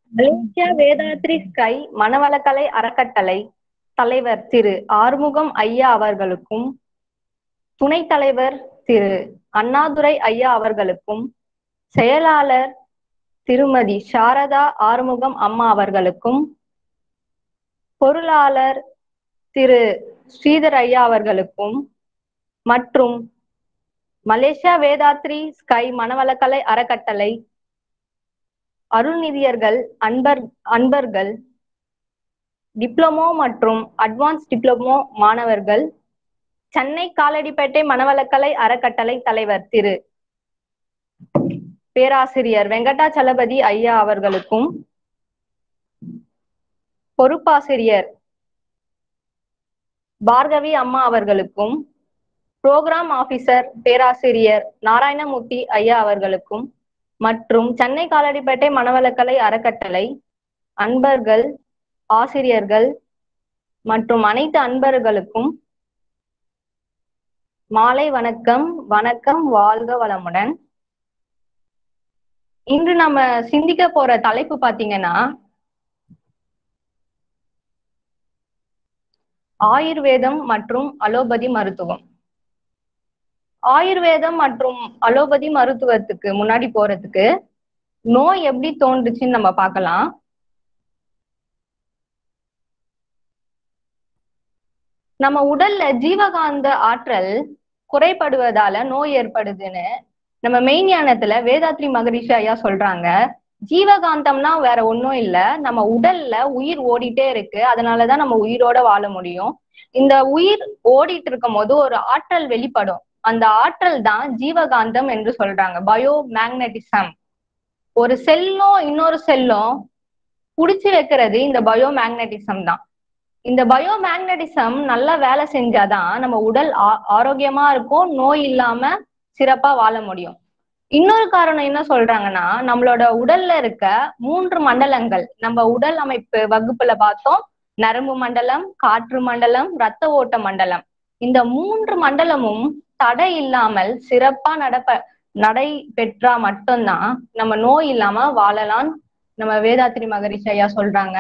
Malaysia Vethathiri sky Manavalakalai அறக்கட்டளை தலைவர் திரு ஆறுமுகம் ஐயா அவர்களுக்கும் துணைத் தலைவர் திரு அண்ணாதுரை ஐயா அவர்களுக்கும் செயலாளர் திருமதி சாரதா ஆறுமுகம் அம்மா அவர்களுக்கும் பொருளாளர் திரு ஸ்ரீதர் ஐயா அவர்களுக்கும் மற்றும் மலேசியா வேதாத்ரி ஸ்கை மனவளக்கலை அறக்கட்டளை அருள்நிதியர்கள் அன்பர் அன்பர்கள் டிப்ளமோ மற்றும் அட்வான்ஸ் டிப்ளமோ மாணவர்கள் சென்னை காலடிப்பேட்டை மனவளக்கலை அறக்கட்டளை தலைவர் திரு பேராசிரியர் வெங்கடாச்சலபதி ஐயா அவர்களுக்கும் பொறுப்பாசிரியர் பார்கவி அம்மா அவர்களுக்கும் புரோகிராம் ஆபீசர் பேராசிரியர் நாராயணமூர்த்தி ஐயா அவர்களுக்கும் மற்றும் சென்னை காலடிப்பேட்டை மனவளக்கலை அறக்கட்டளை அன்பர்கள் ஆசிரியர்கள் மற்றும் அனைத்து அன்பர்களுக்கும் மாலை வணக்கம் வணக்கம் வாழ்க வளமுடன் இன்று நம்ம சிந்திக்க போற தலைப்பு பாத்தீங்கன்னா ஆயுர்வேதம் மற்றும் அலோபதி மருத்துவம் ஆயுர்வேதம் மற்றும் அலோபதி மருத்துவத்துக்கு முன்னாடி போறதுக்கு நோய் எப்படி தோன்றுச்சுன்னு நம்ம பார்க்கலாம் நம்ம உடல்ல ஜீவகாந்த ஆற்றல் குறைபடுவதால நோய் ஏற்படுதுன்னு நம்ம மெய்ஞானத்துல வேதாத்ரி மகரிஷி ஐயா சொல்றாங்க ஜீவகாந்தம்னா வேற ஒண்ணும் இல்ல நம்ம உடல்ல உயிர் ஓடிட்டே இருக்கு அதனாலதான் நம்ம உயிரோட வாழ முடியும் இந்த உயிர் ஓடிட்டு இருக்கும் போது ஒரு ஆற்றல் வெளிப்படும் அந்த ஆற்றல் தான் ஜீவகாந்தம் என்று சொல்றாங்க பயோ மேக்னட்டிசம் ஒரு செல்லும் இன்னொரு செல்லும் புடிச்சு வைக்கிறது இந்த பயோ மேக்னட்டிசம் தான் இந்த பயோ மேக்னட்டிசம் நல்லா வேலை செஞ்சாதான் நம்ம உடல் ஆரோக்கியமா இருக்கும் நோய் இல்லாம சிறப்பா வாழ முடியும் இன்னொரு காரணம் என்ன சொல்றாங்கன்னா நம்மளோட உடல்ல இருக்க மூன்று மண்டலங்கள் நம்ம உடல் அமைப்பு வகுப்புல பார்த்தோம் நரம்பு மண்டலம் காற்று மண்டலம் ரத்த ஓட்ட மண்டலம் இந்த மூன்று மண்டலமும் தடை இல்லாமல் சிறப்பா நடப்ப நடை பெற்றா மட்டும்தான் நம்ம நோய் இல்லாம வாழலாம் நம்ம வேதாத்திரி மகரிஷி ஐயா சொல்றாங்க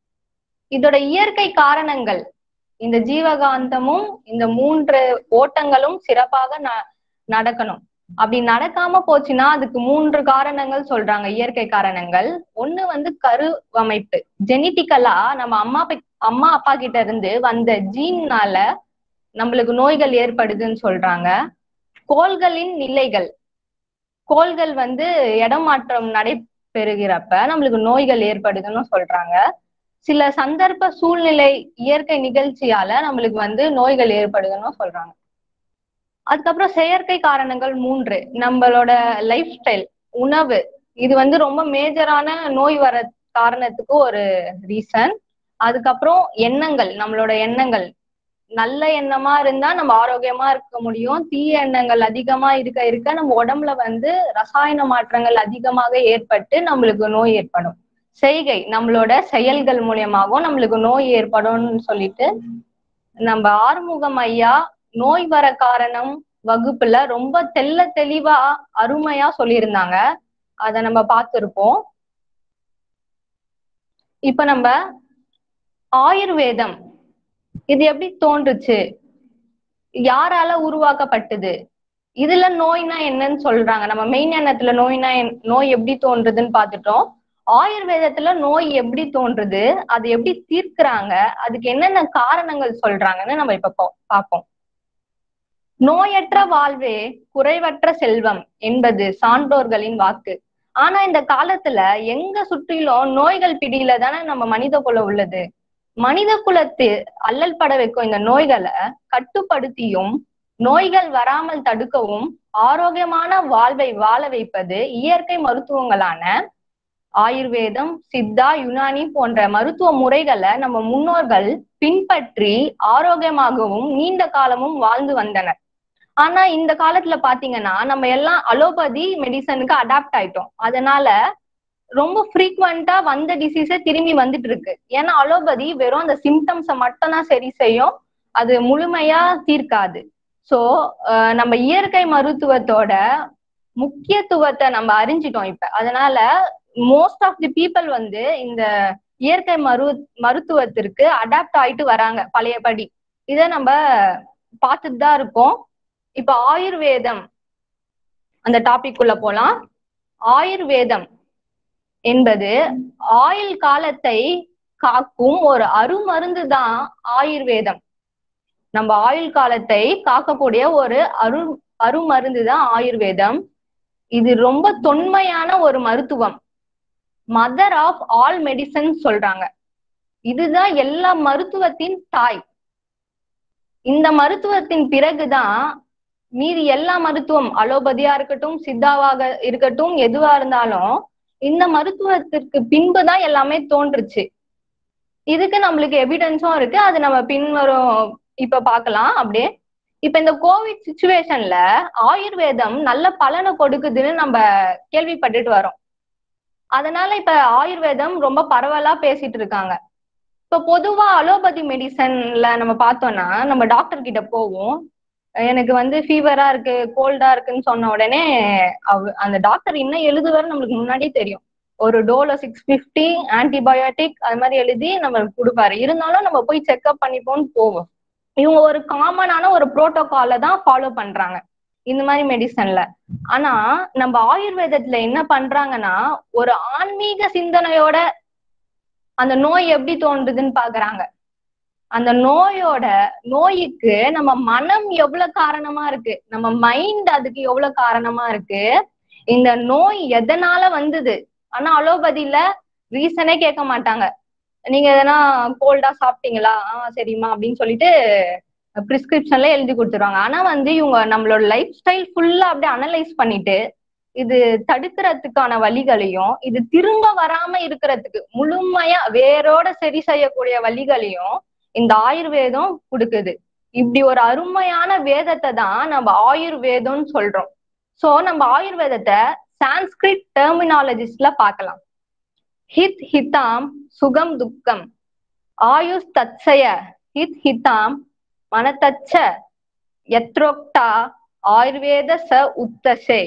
இதோட இயற்கை காரணங்கள் இந்த ஜீவகாந்தமும் இந்த மூன்று ஓட்டங்களும் சிறப்பாக ந நடக்கணும் அப்படி நடக்காம போச்சுன்னா அதுக்கு மூன்று காரணங்கள் சொல்றாங்க இயற்கை காரணங்கள் ஒண்ணு வந்து கரு அமைப்பு ஜெனிட்டிக்கலா நம்ம அம்மா அம்மா அப்பா கிட்ட இருந்து வந்த ஜீன்னால நம்மளுக்கு நோய்கள் ஏற்படுதுன்னு சொல்றாங்க கோள்களின் நிலைகள் கோள்கள் வந்து இடமாற்றம் நடைபெறுகிறப்ப நம்மளுக்கு நோய்கள் ஏற்படுதுன்னு சொல்றாங்க சில சந்தர்ப்ப சூழ்நிலை இயற்கை நிகழ்ச்சியால நம்மளுக்கு வந்து நோய்கள் ஏற்படுதுன்னு சொல்றாங்க அதுக்கப்புறம் செயற்கை காரணங்கள் மூன்று நம்மளோட லைஃப் ஸ்டைல் உணவு இது வந்து ரொம்ப மேஜரான நோய் வர காரணத்துக்கு ஒரு ரீசன் அதுக்கப்புறம் எண்ணங்கள் நம்மளோட எண்ணங்கள் நல்ல எண்ணமா இருந்தா நம்ம ஆரோக்கியமா இருக்க முடியும் தீய எண்ணங்கள் அதிகமா இருக்க இருக்க நம்ம உடம்புல வந்து ரசாயன மாற்றங்கள் அதிகமாக ஏற்பட்டு நம்மளுக்கு நோய் ஏற்படும் செய்கை நம்மளோட செயல்கள் மூலியமாகவும் நம்மளுக்கு நோய் ஏற்படும்னு சொல்லிட்டு நம்ம ஆறுமுகம் ஐயா நோய் வர காரணம் வகுப்புல ரொம்ப தெல்ல தெளிவா அருமையா சொல்லியிருந்தாங்க அத நம்ம பார்த்திருப்போம் இப்ப நம்ம ஆயுர்வேதம் இது எப்படி தோன்றுச்சு யாரால உருவாக்கப்பட்டது இதுல நோய்னா என்னன்னு சொல்றாங்க நம்ம மெய்ஞானத்துல நோய்னா நோய் எப்படி தோன்றுதுன்னு பார்த்துட்டோம் ஆயுர்வேதத்துல நோய் எப்படி தோன்றுது அது எப்படி தீர்க்கிறாங்க அதுக்கு என்னென்ன காரணங்கள் சொல்றாங்கன்னு நம்ம இப்ப பார்ப்போம் நோயற்ற வாழ்வே குறைவற்ற செல்வம் என்பது சான்றோர்களின் வாக்கு ஆனா இந்த காலத்துல எங்க சுற்றிலும் நோய்கள் பிடியில தானே நம்ம மனித குலம் உள்ளது மனித குலத்து அல்லல் பட வைக்கும் இந்த நோய்களை கட்டுப்படுத்தியும் நோய்கள் வராமல் தடுக்கவும் ஆரோக்கியமான வாழ்வை வாழ வைப்பது இயற்கை மருத்துவங்களான ஆயுர்வேதம் சித்தா யுனானி போன்ற மருத்துவ முறைகளை நம்ம முன்னோர்கள் பின்பற்றி ஆரோக்கியமாகவும் நீண்ட காலமும் வாழ்ந்து வந்தனர் ஆனா இந்த காலத்துல பாத்தீங்கன்னா நம்ம எல்லாம் அலோபதி மெடிசனுக்கு அடாப்ட் ஆயிட்டோம் அதனால ரொம்ப ஃப்ரீக்வெண்டா வந்த டிசீஸே திரும்பி வந்துட்டு இருக்கு ஏன்னா அலோபதி வெறும் அந்த சிம்டம்ஸை மட்டும் தான் சரி செய்யும் அது முழுமையா தீர்க்காது சோ நம்ம இயற்கை மருத்துவத்தோட முக்கியத்துவத்தை நம்ம அறிஞ்சிட்டோம் இப்ப அதனால மோஸ்ட் ஆஃப் தி பீப்புள் வந்து இந்த இயற்கை மரு மருத்துவத்திற்கு அடாப்ட் ஆயிட்டு வராங்க பழையபடி இதை நம்ம பார்த்துட்டு தான் இருக்கோம் இப்ப ஆயுர்வேதம் அந்த டாபிக் உள்ள போலாம் ஆயுர்வேதம் என்பது ஆயுள் காலத்தை காக்கும் ஒரு அருமருந்து தான் ஆயுர்வேதம் நம்ம ஆயுள் காலத்தை காக்கக்கூடிய ஒரு அரு அருமருந்து தான் ஆயுர்வேதம் இது ரொம்ப தொன்மையான ஒரு மருத்துவம் மதர் ஆஃப் ஆல் மெடிசன் சொல்றாங்க இதுதான் எல்லா மருத்துவத்தின் தாய் இந்த மருத்துவத்தின் பிறகுதான் மீதி எல்லா மருத்துவம் அலோபதியா இருக்கட்டும் சித்தாவாக இருக்கட்டும் எதுவா இருந்தாலும் இந்த மருத்துவத்திற்கு பின்புதான் எல்லாமே தோன்றுச்சு இதுக்கு நம்மளுக்கு எவிடன்ஸும் இருக்கு அது நம்ம பின்வரும் இப்ப பார்க்கலாம் அப்படியே இப்ப இந்த கோவிட் சுச்சுவேஷன்ல ஆயுர்வேதம் நல்ல பலனை கொடுக்குதுன்னு நம்ம கேள்விப்பட்டுட்டு வரோம் அதனால இப்ப ஆயுர்வேதம் ரொம்ப பரவலா பேசிட்டு இருக்காங்க இப்ப பொதுவா அலோபதி மெடிசன்ல நம்ம பார்த்தோம்னா நம்ம டாக்டர் கிட்ட போவோம் எனக்கு வந்து ஃபீவரா இருக்கு கோல்டா இருக்குன்னு சொன்ன உடனே அவ அந்த டாக்டர் என்ன எழுதுவாரு நம்மளுக்கு முன்னாடியே தெரியும் ஒரு டோல சிக்ஸ் பிப்டி ஆன்டிபயோட்டிக் அது மாதிரி எழுதி நம்மளுக்கு கொடுப்பாரு இருந்தாலும் நம்ம போய் செக்அப் பண்ணிப்போம்னு போவோம் இவங்க ஒரு காமனான ஒரு புரோட்டோகால தான் ஃபாலோ பண்றாங்க இந்த மாதிரி மெடிசன்ல ஆனா நம்ம ஆயுர்வேதத்துல என்ன பண்றாங்கன்னா ஒரு ஆன்மீக சிந்தனையோட அந்த நோய் எப்படி தோன்றுதுன்னு பாக்குறாங்க அந்த நோயோட நோய்க்கு நம்ம மனம் எவ்வளவு காரணமா இருக்கு நம்ம மைண்ட் அதுக்கு எவ்வளவு காரணமா இருக்கு இந்த நோய் எதனால வந்தது ஆனா அலோபதியில ரீசனே கேட்க மாட்டாங்க நீங்க எதனா கோல்டா சாப்பிட்டீங்களா ஆஹ் சரிம்மா அப்படின்னு சொல்லிட்டு பிரிஸ்கிரிப்ஷன்ல எழுதி கொடுத்துருவாங்க ஆனா வந்து இவங்க நம்மளோட லைஃப் ஸ்டைல் ஃபுல்லா அப்படியே அனலைஸ் பண்ணிட்டு இது தடுக்கிறதுக்கான வழிகளையும் இது திரும்ப வராம இருக்கிறதுக்கு முழுமையா வேரோட சரி செய்யக்கூடிய வழிகளையும் இந்த ஆயுர்வேதம் கொடுக்குது இப்படி ஒரு அருமையான வேதத்தை தான் நம்ம ஆயுர்வேதம்னு சொல்றோம் சோ நம்ம ஆயுர்வேதத்தை சான்ஸ்கிரிட் டெர்மினாலஜிஸ்ட்ல பார்க்கலாம் ஹித் ஹிதாம் சுகம் துக்கம் ஆயுஷ் தத்சய ஹித் ஹிதாம் மனதச்ச யத்ரோக்டா ஆயுர்வேத ச உத்தசே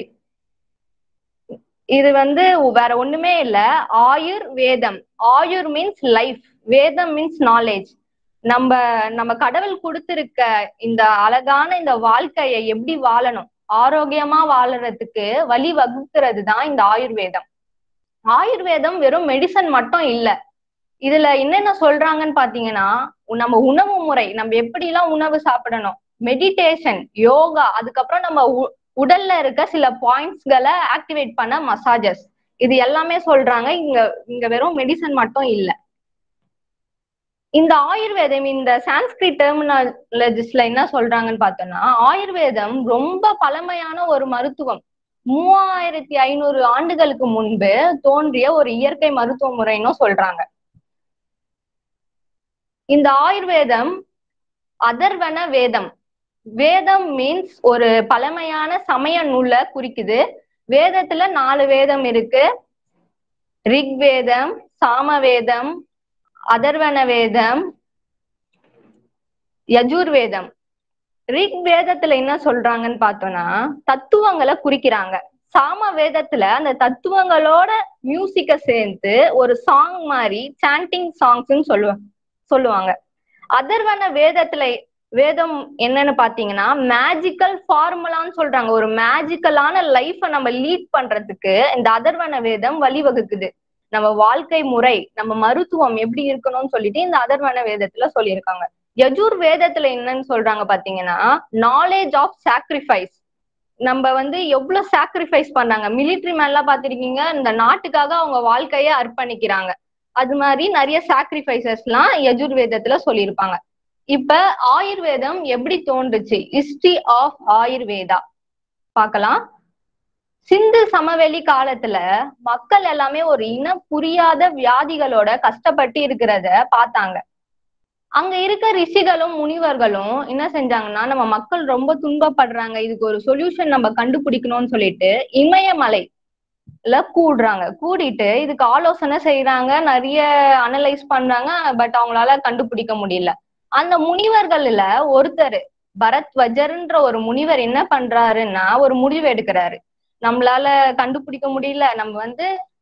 இது வந்து வேற ஒண்ணுமே இல்ல ஆயுர் வேதம் ஆயுர் மீன்ஸ் லைஃப் வேதம் மீன்ஸ் நாலேஜ் நம்ம நம்ம கடவுள் கொடுத்திருக்க இந்த அழகான இந்த வாழ்க்கையை எப்படி வாழணும் ஆரோக்கியமா வாழறதுக்கு வழி வகுக்கிறது தான் இந்த ஆயுர்வேதம் ஆயுர்வேதம் வெறும் மெடிசன் மட்டும் இல்ல இதுல என்னென்ன சொல்றாங்கன்னு பாத்தீங்கன்னா நம்ம உணவு முறை நம்ம எப்படி எல்லாம் உணவு சாப்பிடணும் மெடிடேஷன் யோகா அதுக்கப்புறம் நம்ம உடல்ல இருக்க சில பாயிண்ட்ஸ்களை ஆக்டிவேட் பண்ண மசாஜஸ் இது எல்லாமே சொல்றாங்க இங்க இங்க வெறும் மெடிசன் மட்டும் இல்ல இந்த ஆயுர்வேதம் இந்த சான்ஸ்கிரிட் டெர்மினாலஜிஸ்ட்ல என்ன சொல்றாங்கன்னு பார்த்தோம்னா ஆயுர்வேதம் ரொம்ப பழமையான ஒரு மருத்துவம் மூவாயிரத்தி ஐநூறு ஆண்டுகளுக்கு முன்பு தோன்றிய ஒரு இயற்கை மருத்துவ முறைன்னு சொல்றாங்க இந்த ஆயுர்வேதம் அதர்வன வேதம் வேதம் மீன்ஸ் ஒரு பழமையான சமய நூல குறிக்குது வேதத்துல நாலு வேதம் இருக்கு ரிக் வேதம் சாம வேதம் அதர்வன வேதம் யஜூர் வேதம் ரிக் வேதத்துல என்ன சொல்றாங்கன்னு பார்த்தோம்னா தத்துவங்களை குறிக்கிறாங்க சாம வேதத்துல அந்த தத்துவங்களோட மியூசிக்க சேர்த்து ஒரு சாங் மாதிரி சாண்டிங் சாங்ஸ்ன்னு சொல்லுவாங்க சொல்லுவாங்க அதர்வன வேதத்துல வேதம் என்னன்னு பாத்தீங்கன்னா மேஜிக்கல் ஃபார்முலான்னு சொல்றாங்க ஒரு மேஜிக்கலான லைஃப நம்ம லீட் பண்றதுக்கு இந்த அதர்வன வேதம் வழிவகுக்குது நம்ம வாழ்க்கை முறை நம்ம மருத்துவம் எப்படி இருக்கணும்னு சொல்லிட்டு இந்த அதர்வன வேதத்துல சொல்லியிருக்காங்க யஜூர் வேதத்துல என்னன்னு சொல்றாங்க பாத்தீங்கன்னா நாலேஜ் ஆஃப் சாக்ரிஃபைஸ் நம்ம வந்து எவ்வளவு சாக்ரிஃபைஸ் பண்ணாங்க மிலிட்ரி மேன்லாம் பாத்திருக்கீங்க இந்த நாட்டுக்காக அவங்க வாழ்க்கைய அர்ப்பணிக்கிறாங்க அது மாதிரி நிறைய சாக்ரிஃபைசஸ் எல்லாம் யஜுர் வேதத்துல சொல்லியிருப்பாங்க இப்ப ஆயுர்வேதம் எப்படி தோன்றுச்சு ஹிஸ்டரி ஆஃப் ஆயுர்வேதா பார்க்கலாம் சிந்து சமவெளி காலத்துல மக்கள் எல்லாமே ஒரு இன புரியாத வியாதிகளோட கஷ்டப்பட்டு இருக்கிறத பார்த்தாங்க அங்க இருக்க ரிஷிகளும் முனிவர்களும் என்ன செஞ்சாங்கன்னா நம்ம மக்கள் ரொம்ப துன்பப்படுறாங்க இதுக்கு ஒரு சொல்யூஷன் நம்ம கண்டுபிடிக்கணும்னு சொல்லிட்டு இமயமலை கூடுறாங்க கூடிட்டு இதுக்கு ஆலோசனை செய்யறாங்க நிறைய அனலைஸ் பண்றாங்க பட் அவங்களால கண்டுபிடிக்க முடியல அந்த முனிவர்கள்ல ஒருத்தர் பரத்வஜர்ன்ற ஒரு முனிவர் என்ன பண்றாருன்னா ஒரு முடிவு எடுக்கிறாரு நம்மளால கண்டுபிடிக்க முடியல நம்ம வந்து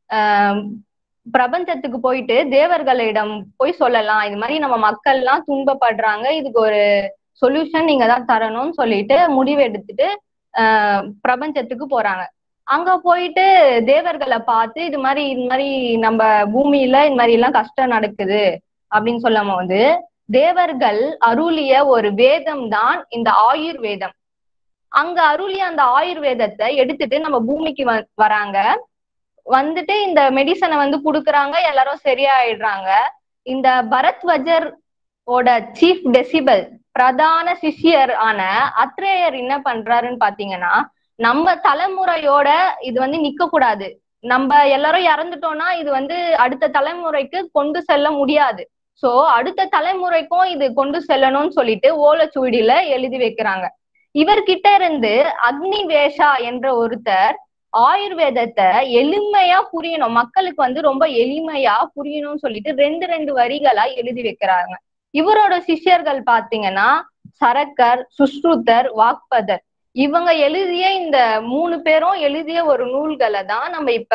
ஆஹ் பிரபஞ்சத்துக்கு போயிட்டு தேவர்களிடம் போய் சொல்லலாம் இது மாதிரி நம்ம மக்கள்லாம் துன்பப்படுறாங்க இதுக்கு ஒரு சொல்யூஷன் நீங்க தான் தரணும்னு சொல்லிட்டு முடிவு எடுத்துட்டு ஆஹ் பிரபஞ்சத்துக்கு போறாங்க அங்க போயிட்டு தேவர்களை பார்த்து இது மாதிரி இது மாதிரி நம்ம பூமியில இது மாதிரி எல்லாம் கஷ்டம் நடக்குது அப்படின்னு சொல்லும் போது தேவர்கள் அருளிய ஒரு வேதம் தான் இந்த ஆயுர்வேதம் அங்க அருளிய அந்த ஆயுர்வேதத்தை எடுத்துட்டு நம்ம பூமிக்கு வ வராங்க வந்துட்டு இந்த மெடிசனை வந்து குடுக்குறாங்க எல்லாரும் சரியாயிடுறாங்க இந்த பரத்வஜர் ஓட சீஃப் டெசிபல் பிரதான சிஷ்யர் ஆன அத்ரேயர் என்ன பண்றாருன்னு பாத்தீங்கன்னா நம்ம தலைமுறையோட இது வந்து நிக்க கூடாது நம்ம எல்லாரும் இறந்துட்டோம்னா இது வந்து அடுத்த தலைமுறைக்கு கொண்டு செல்ல முடியாது சோ அடுத்த தலைமுறைக்கும் இது கொண்டு செல்லணும்னு சொல்லிட்டு ஓலைச்சுவடியில எழுதி வைக்கிறாங்க இவர்கிட்ட இருந்து அக்னி வேஷா என்ற ஒருத்தர் ஆயுர்வேதத்தை எளிமையா புரியணும் மக்களுக்கு வந்து ரொம்ப எளிமையா புரியணும்னு சொல்லிட்டு ரெண்டு ரெண்டு வரிகளா எழுதி வைக்கிறாங்க இவரோட சிஷ்யர்கள் பாத்தீங்கன்னா சரக்கர் சுஷ்ருதர் வாக்பதர் இவங்க எழுதிய இந்த மூணு பேரும் எழுதிய ஒரு நூல்களை தான் நம்ம இப்ப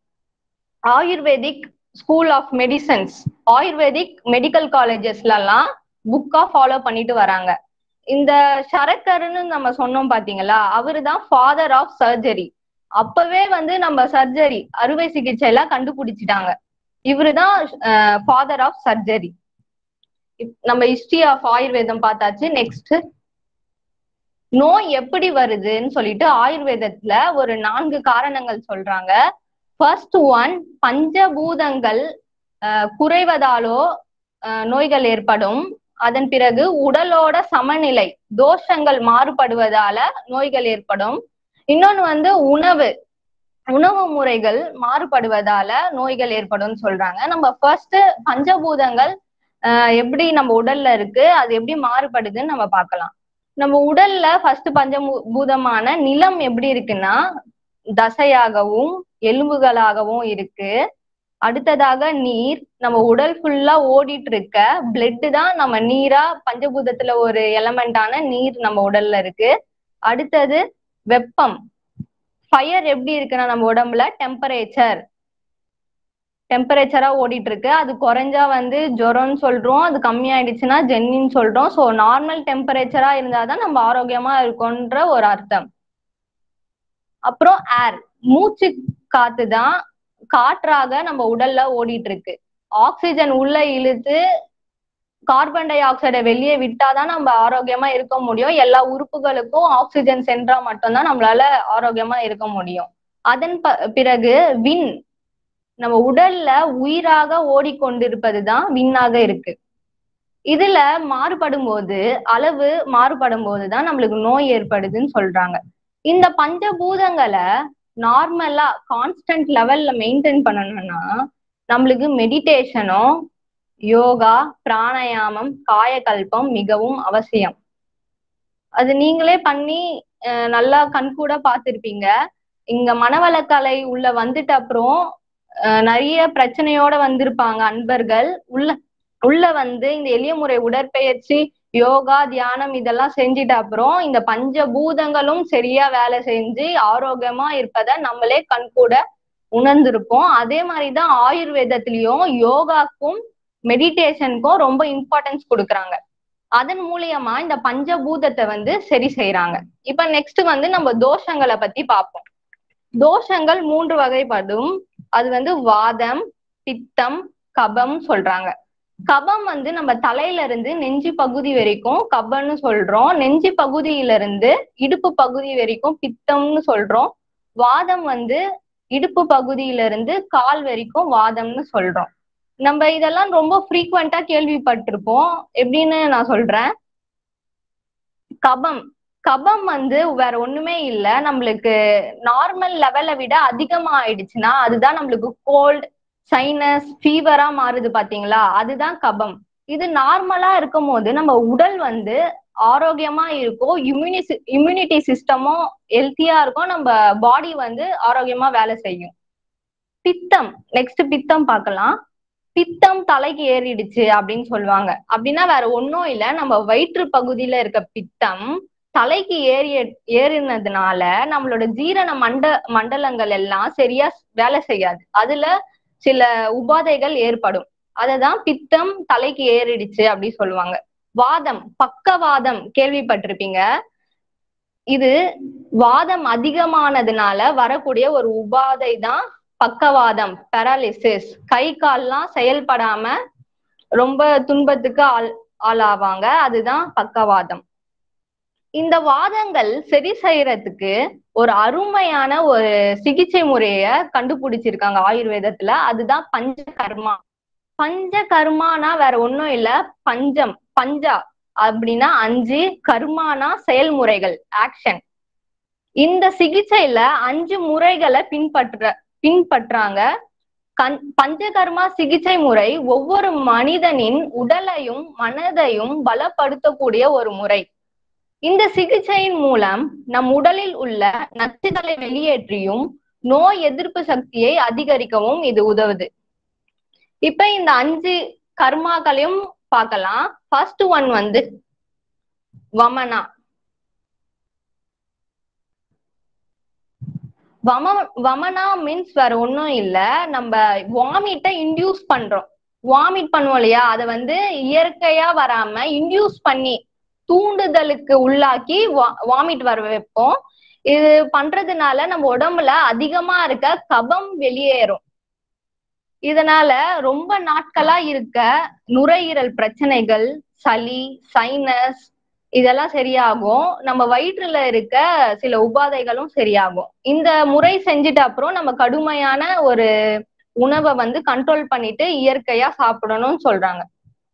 Ayurvedic school of medicines Ayurvedic medical காலேஜஸ்ல எல்லாம் புக்கா ஃபாலோ பண்ணிட்டு வராங்க இந்த சரக்கர்னு நம்ம சொன்னோம் பாத்தீங்களா அவரு தான் ஃபாதர் ஆஃப் சர்ஜரி அப்பவே வந்து நம்ம சர்ஜரி அறுவை சிகிச்சை எல்லாம் கண்டுபிடிச்சிட்டாங்க இவருதான் ஃபாதர் ஆஃப் சர்ஜரி நம்ம ஹிஸ்டரி ஆஃப் ஆயுர்வேதம் பார்த்தாச்சு நெக்ஸ்ட் நோய் எப்படி வருதுன்னு சொல்லிட்டு ஆயுர்வேதத்துல ஒரு நான்கு காரணங்கள் சொல்றாங்க ஃபர்ஸ்ட் ஒன் பஞ்சபூதங்கள் குறைவதாலோ நோய்கள் ஏற்படும் அதன் பிறகு உடலோட சமநிலை தோஷங்கள் மாறுபடுவதால நோய்கள் ஏற்படும் இன்னொன்னு வந்து உணவு உணவு முறைகள் மாறுபடுவதால நோய்கள் ஏற்படும் சொல்றாங்க நம்ம ஃபர்ஸ்ட் பஞ்சபூதங்கள் எப்படி நம்ம உடல்ல இருக்கு அது எப்படி மாறுபடுதுன்னு நம்ம பார்க்கலாம் நம்ம உடல்ல ஃபர்ஸ்ட் பஞ்சபூதமான நிலம் எப்படி இருக்குன்னா தசையாகவும் எலும்புகளாகவும் இருக்கு அடுத்ததாக நீர் நம்ம உடல் ஃபுல்லா ஓடிட்டு இருக்க பிளட் தான் நம்ம நீரா பஞ்சபூதத்துல ஒரு எலமெண்டான நீர் நம்ம உடல்ல இருக்கு அடுத்தது வெப்பம் ஃபயர் எப்படி இருக்குன்னா நம்ம உடம்புல டெம்பரேச்சர் டெம்பரேச்சரா ஓடிட்டு இருக்கு அது குறைஞ்சா வந்து ஜுரம்னு சொல்றோம் அது கம்மியாயிடுச்சுன்னா ஜென்னின்னு சொல்றோம் ஸோ நார்மல் டெம்பரேச்சரா இருந்தாதான் நம்ம ஆரோக்கியமா இருக்கோன்ற ஒரு அர்த்தம் அப்புறம் ஏர் மூச்சு காத்து தான் காற்றாக நம்ம உடல்ல ஓடிட்டு இருக்கு ஆக்சிஜன் உள்ள இழுத்து கார்பன் டை ஆக்சைடை வெளியே விட்டாதான் நம்ம ஆரோக்கியமா இருக்க முடியும் எல்லா உறுப்புகளுக்கும் ஆக்சிஜன் சென்றா மட்டும்தான் நம்மளால ஆரோக்கியமா இருக்க முடியும் அதன் பிறகு வின் நம்ம உடல்ல உயிராக ஓடிக்கொண்டிருப்பதுதான் விண்ணாக இருக்கு இதுல மாறுபடும் போது அளவு மாறுபடும் போதுதான் நம்மளுக்கு நோய் ஏற்படுதுன்னு சொல்றாங்க இந்த பஞ்சபூதங்களை நார்மலா கான்ஸ்டன்ட் லெவல்ல மெயின்டைன் பண்ணணும்னா நம்மளுக்கு மெடிடேஷனும் யோகா பிராணாயாமம் காயகல்பம் மிகவும் அவசியம் அது நீங்களே பண்ணி நல்லா கண்கூட பார்த்திருப்பீங்க இங்க மனவளக்கலை உள்ள வந்துட்ட அப்புறம் நிறைய பிரச்சனையோட வந்திருப்பாங்க அன்பர்கள் உள்ள உள்ள வந்து இந்த எளிய முறை உடற்பயிற்சி யோகா தியானம் இதெல்லாம் செஞ்சிட்ட அப்புறம் இந்த பஞ்சபூதங்களும் சரியா வேலை செஞ்சு ஆரோக்கியமா இருப்பத நம்மளே கண்கூட உணர்ந்திருப்போம் அதே மாதிரிதான் ஆயுர்வேதத்திலயும் யோகாக்கும் மெடிடேஷனுக்கும் ரொம்ப இம்பார்ட்டன்ஸ் கொடுக்குறாங்க அதன் மூலியமா இந்த பஞ்சபூதத்தை வந்து சரி செய்யறாங்க இப்ப நெக்ஸ்ட் வந்து நம்ம தோஷங்களை பத்தி பார்ப்போம் தோஷங்கள் மூன்று வகைப்படும் அது வந்து வாதம் பித்தம் கபம் சொல்றாங்க கபம் வந்து நம்ம தலையில இருந்து நெஞ்சு பகுதி வரைக்கும் கபம்னு சொல்றோம் நெஞ்சு பகுதியில இருந்து இடுப்பு பகுதி வரைக்கும் பித்தம்னு சொல்றோம் வாதம் வந்து இடுப்பு பகுதியில இருந்து கால் வரைக்கும் வாதம்னு சொல்றோம் நம்ம இதெல்லாம் ரொம்ப ஃப்ரீக்வெண்டா கேள்விப்பட்டிருப்போம் எப்படின்னு நான் சொல்றேன் கபம் கபம் வந்து வேற ஒண்ணுமே இல்ல நம்மளுக்கு நார்மல் லெவலை விட அதிகமா ஆயிடுச்சுன்னா அதுதான் நம்மளுக்கு கோல்ட் சைனஸ் ஃபீவரா மாறுது பாத்தீங்களா அதுதான் கபம் இது நார்மலா இருக்கும் போது நம்ம உடல் வந்து ஆரோக்கியமா இருக்கும் இம்யூனி இம்யூனிட்டி சிஸ்டமும் ஹெல்த்தியா இருக்கும் நம்ம பாடி வந்து ஆரோக்கியமா வேலை செய்யும் பித்தம் நெக்ஸ்ட் பித்தம் பார்க்கலாம் பித்தம் தலைக்கு ஏறிடுச்சு அப்படின்னு சொல்லுவாங்க அப்படின்னா வேற ஒன்றும் இல்லை நம்ம வயிற்று பகுதியில இருக்க பித்தம் தலைக்கு ஏறி ஏறினதுனால நம்மளோட ஜீரண மண்ட மண்டலங்கள் எல்லாம் சரியா வேலை செய்யாது அதுல சில உபாதைகள் ஏற்படும் அததான் பித்தம் தலைக்கு ஏறிடுச்சு அப்படி சொல்லுவாங்க வாதம் பக்கவாதம் கேள்விப்பட்டிருப்பீங்க இது வாதம் அதிகமானதுனால வரக்கூடிய ஒரு உபாதை தான் பக்கவாதம் பெராலிசிஸ் கை கால்லாம் செயல்படாம ரொம்ப துன்பத்துக்கு ஆள் ஆளாவாங்க அதுதான் பக்கவாதம் இந்த வாதங்கள் சரி செய்யறதுக்கு ஒரு அருமையான ஒரு சிகிச்சை முறைய கண்டுபிடிச்சிருக்காங்க ஆயுர்வேதத்துல அதுதான் பஞ்ச கர்மா பஞ்ச கர்மானா வேற ஒண்ணும் இல்ல பஞ்சம் பஞ்சா அப்படின்னா அஞ்சு கர்மானா செயல்முறைகள் ஆக்ஷன் இந்த சிகிச்சையில அஞ்சு முறைகளை பின்பற்ற பின்பற்றாங்க கண் பஞ்சகர்மா சிகிச்சை முறை ஒவ்வொரு மனிதனின் உடலையும் மனதையும் பலப்படுத்தக்கூடிய ஒரு முறை இந்த சிகிச்சையின் மூலம் நம் உடலில் உள்ள நச்சுகளை வெளியேற்றியும் நோய் எதிர்ப்பு சக்தியை அதிகரிக்கவும் இது உதவுது இப்ப இந்த அஞ்சு கர்மாக்களையும் பார்க்கலாம் ஃபர்ஸ்ட் ஒன் வந்து வமனா வம வமனா மீன்ஸ் வேற ஒன்றும் இல்ல நம்ம வாமிட்டை இன்டியூஸ் பண்றோம் வாமிட் பண்ணுவோம் இல்லையா அதை வந்து இயற்கையா வராம இன்டியூஸ் பண்ணி தூண்டுதலுக்கு உள்ளாக்கி வாமிட் வர வைப்போம் இது பண்றதுனால நம்ம உடம்புல அதிகமா இருக்க கபம் வெளியேறும் இதனால ரொம்ப நாட்களா இருக்க நுரையீரல் பிரச்சனைகள் சளி சைனஸ் இதெல்லாம் சரியாகும் நம்ம வயிற்றுல இருக்க சில உபாதைகளும் சரியாகும் இந்த முறை செஞ்சுட்டு அப்புறம் நம்ம கடுமையான ஒரு உணவை வந்து கண்ட்ரோல் பண்ணிட்டு இயற்கையா சாப்பிடணும்னு சொல்றாங்க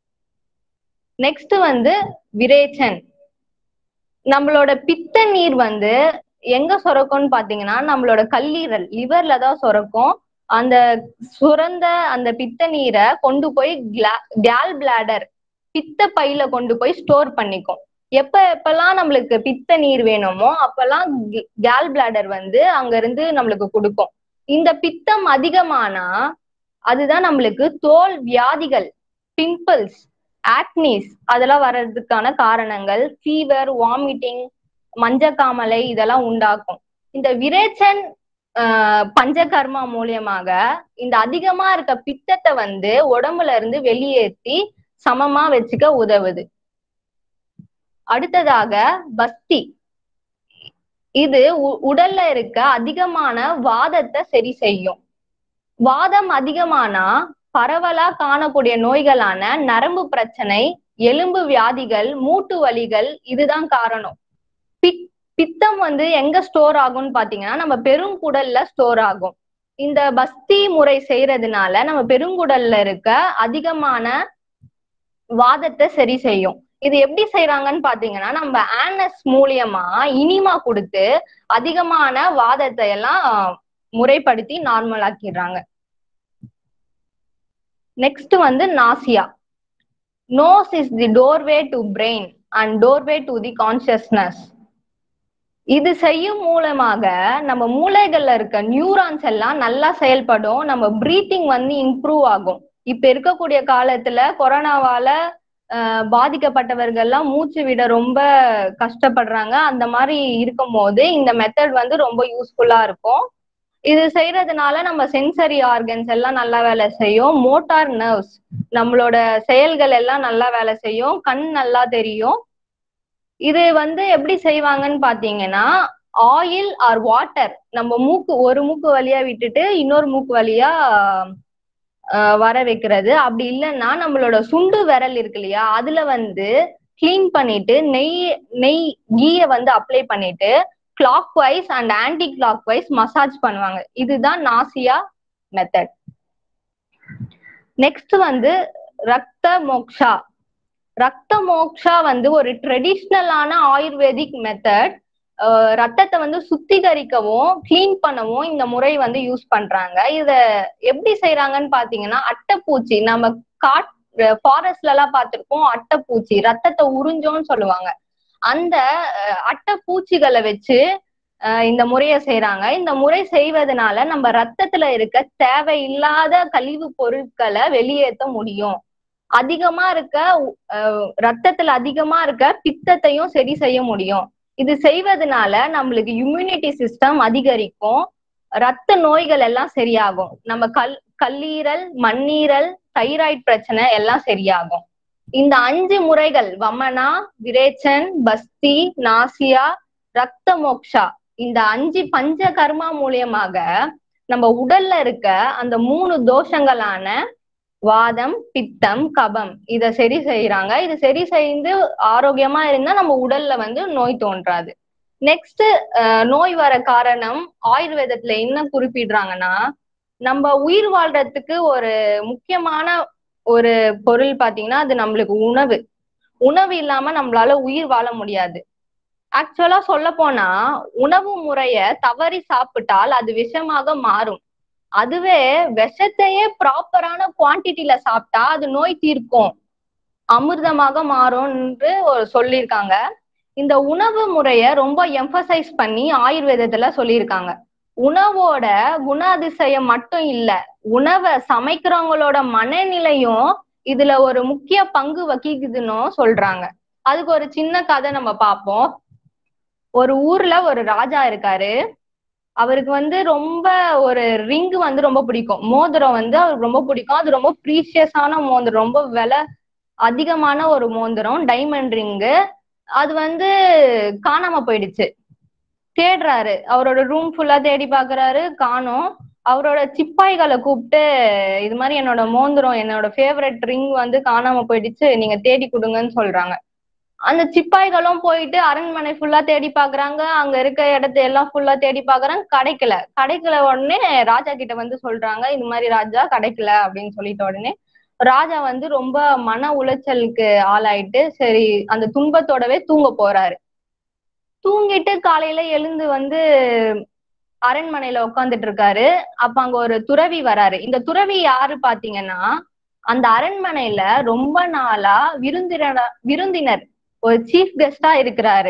நெக்ஸ்ட் வந்து விரேச்சன் நம்மளோட பித்த நீர் வந்து எங்க சுரக்கும்னு பாத்தீங்கன்னா நம்மளோட கல்லீரல் லிவர்ல தான் சுரக்கும் அந்த சுரந்த அந்த பித்த நீரை கொண்டு போய் கேல் பிளாடர் பித்த பையில கொண்டு போய் ஸ்டோர் பண்ணிக்கும் எப்ப எப்பெல்லாம் நம்மளுக்கு பித்த நீர் வேணுமோ அப்பெல்லாம் கேல் பிளாடர் வந்து அங்க இருந்து நம்மளுக்கு கொடுக்கும் இந்த பித்தம் அதிகமானா அதுதான் நம்மளுக்கு தோல் வியாதிகள் பிம்பிள்ஸ் ஆக்னிஸ் அதெல்லாம் வர்றதுக்கான காரணங்கள் ஃபீவர் வாமிட்டிங் மஞ்சக்காமலை இதெல்லாம் உண்டாக்கும் இந்த விரேச்சன் பஞ்சகர்மா மூலியமாக இந்த அதிகமா இருக்க பித்தத்தை வந்து உடம்புல இருந்து வெளியேற்றி சமமா வச்சுக்க உதவுது அடுத்ததாக பஸ்தி இது உடல்ல இருக்க அதிகமான வாதத்தை சரி செய்யும் வாதம் அதிகமானா பரவலா காணக்கூடிய நோய்களான நரம்பு பிரச்சனை எலும்பு வியாதிகள் மூட்டு வலிகள் இதுதான் காரணம் பித் பித்தம் வந்து எங்க ஸ்டோர் ஆகும்னு பாத்தீங்கன்னா நம்ம பெருங்குடல்ல ஸ்டோர் ஆகும் இந்த பஸ்தி முறை செய்யறதுனால நம்ம பெருங்குடல்ல இருக்க அதிகமான வாதத்தை சரி செய்யும் இது எப்படி செய்யறாங்கன்னு பாத்தீங்கன்னா நம்ம ஆனஸ் மூலியமா இனிமா கொடுத்து அதிகமான வாதத்தை எல்லாம் முறைப்படுத்தி நார்மல் ஆக்கிடுறாங்க நெக்ஸ்ட் வந்து nasya nose is the doorway to brain and doorway to the consciousness இது செய்யும் மூலமாக நம்ம மூளைகள்ல இருக்க நியூரான்ஸ் எல்லாம் நல்லா செயல்படும் நம்ம பிரீத்திங் வந்து இம்ப்ரூவ் ஆகும் இப்ப இருக்கக்கூடிய காலத்துல கொரோனாவால பாதிக்கப்பட்டவர்கள்லாம் மூச்சு விட ரொம்ப கஷ்டப்படுறாங்க அந்த மாதிரி இருக்கும் போது இந்த மெத்தட் வந்து ரொம்ப யூஸ்ஃபுல்லா இருக்கும் இது செய்யறதுனால நம்ம சென்சரி ஆர்கன்ஸ் எல்லாம் நல்லா வேலை செய்யும் மோட்டார் நர்வ்ஸ் நம்மளோட செயல்கள் எல்லாம் நல்லா வேலை செய்யும் கண் நல்லா தெரியும் இது வந்து எப்படி செய்வாங்கன்னு பாத்தீங்கன்னா ஆயில் ஆர் வாட்டர் நம்ம மூக்கு ஒரு மூக்கு வழியா விட்டுட்டு இன்னொரு மூக்கு வழியா வர வைக்கிறது அப்படி இல்லைன்னா நம்மளோட சுண்டு விரல் இருக்கு இல்லையா அதுல வந்து கிளீன் பண்ணிட்டு நெய் நெய் கீய வந்து அப்ளை பண்ணிட்டு clockwise and anticlockwise massage பண்ணுவாங்க இதுதான் நாசியா மெத்தட் நெக்ஸ்ட் வந்து ரத்த மோக்ஷா ரத்த மோக்ஷா வந்து ஒரு ட்ரெடிஷ்னலான ஆயுர்வேதிக் மெத்தட் ரத்தத்தை வந்து சுத்திகரிக்கவும் கிளீன் பண்ணவும் இந்த முறை வந்து யூஸ் பண்றாங்க இத எப்படி செய்யறாங்கன்னு பாத்தீங்கன்னா அட்டைப்பூச்சி நம்ம காட் ஃபாரஸ்ட்ல எல்லாம் பார்த்திருப்போம் அட்டைப்பூச்சி ரத்தத்தை உறிஞ்சோன்னு சொல்லுவாங்க அந்த அட்டைப்பூச்சிகளை வச்சு இந்த முறைய செய்யறாங்க இந்த முறை செய்வதனால நம்ம ரத்தத்துல இருக்க தேவையில்லாத கழிவு பொருட்களை வெளியேற்ற முடியும் அதிகமா இருக்க ரத்தத்துல அதிகமா இருக்க பித்தத்தையும் சரி செய்ய முடியும் இது செய்வதனால நம்மளுக்கு இம்யூனிட்டி சிஸ்டம் அதிகரிக்கும் ரத்த நோய்கள் எல்லாம் சரியாகும் நம்ம கல் கல்லீரல் மண்ணீரல் தைராய்டு பிரச்சனை எல்லாம் சரியாகும் இந்த அஞ்சு முறைகள் வமனா விரேச்சன் பஸ்தி நாசியா ரத்த மோக்ஷா இந்த அஞ்சு பஞ்ச கர்மா மூலியமாக நம்ம உடல்ல இருக்க அந்த மூணு தோஷங்களான வாதம் பித்தம் கபம் இத சரி செய்யறாங்க இது சரி செய்து ஆரோக்கியமா இருந்தா நம்ம உடல்ல வந்து நோய் தோன்றாது நெக்ஸ்ட் நோய் வர காரணம் ஆயுர்வேதத்துல என்ன குறிப்பிடுறாங்கன்னா நம்ம உயிர் வாழ்றதுக்கு ஒரு முக்கியமான ஒரு பொருள் பாத்தீங்கன்னா அது நம்மளுக்கு உணவு உணவு இல்லாம நம்மளால உயிர் வாழ முடியாது ஆக்சுவலா சொல்ல போனா உணவு முறைய தவறி சாப்பிட்டால் அது விஷமாக மாறும் அதுவே விஷத்தையே ப்ராப்பரான குவான்டிட்டில சாப்பிட்டா அது நோய் தீர்க்கும் அமிர்தமாக மாறும்ன்று ஒரு சொல்லியிருக்காங்க இந்த உணவு முறைய ரொம்ப எம்பசைஸ் பண்ணி ஆயுர்வேதத்துல சொல்லியிருக்காங்க உணவோட குணாதிசயம் மட்டும் இல்ல உணவை சமைக்கிறவங்களோட மனநிலையும் இதுல ஒரு முக்கிய பங்கு வகிக்குதுன்னு சொல்றாங்க அதுக்கு ஒரு சின்ன கதை நம்ம பார்ப்போம் ஒரு ஊர்ல ஒரு ராஜா இருக்காரு அவருக்கு வந்து ரொம்ப ஒரு ரிங் வந்து ரொம்ப பிடிக்கும் மோதிரம் வந்து அவருக்கு ரொம்ப பிடிக்கும் அது ரொம்ப ப்ரீஷியஸான மோதிரம் ரொம்ப விலை அதிகமான ஒரு மோதிரம் டைமண்ட் ரிங்கு அது வந்து காணாம போயிடுச்சு தேடுறாரு அவரோட ரூம் ஃபுல்லா தேடி பாக்குறாரு காணோம் அவரோட சிப்பாய்களை கூப்பிட்டு இது மாதிரி என்னோட மோந்திரம் என்னோட ஃபேவரட் ரிங் வந்து காணாம போயிடுச்சு நீங்க தேடி கொடுங்கன்னு சொல்றாங்க அந்த சிப்பாய்களும் போயிட்டு அரண்மனை ஃபுல்லா தேடி பாக்குறாங்க அங்க இருக்க இடத்த எல்லாம் ஃபுல்லா தேடி பாக்குறாங்க கிடைக்கல கிடைக்கல உடனே ராஜா கிட்ட வந்து சொல்றாங்க இது மாதிரி ராஜா கிடைக்கல அப்படின்னு சொல்லிட்ட உடனே ராஜா வந்து ரொம்ப மன உளைச்சலுக்கு ஆளாயிட்டு சரி அந்த துன்பத்தோடவே தூங்க போறாரு தூங்கிட்டு காலையில எழுந்து வந்து அரண்மனையில உட்காந்துட்டு இருக்காரு அப்ப அங்க ஒரு துறவி வராரு இந்த துறவி யாரு பாத்தீங்கன்னா அந்த அரண்மனையில ரொம்ப நாளா விருந்தினர் விருந்தினர் ஒரு சீஃப் கெஸ்டா இருக்கிறாரு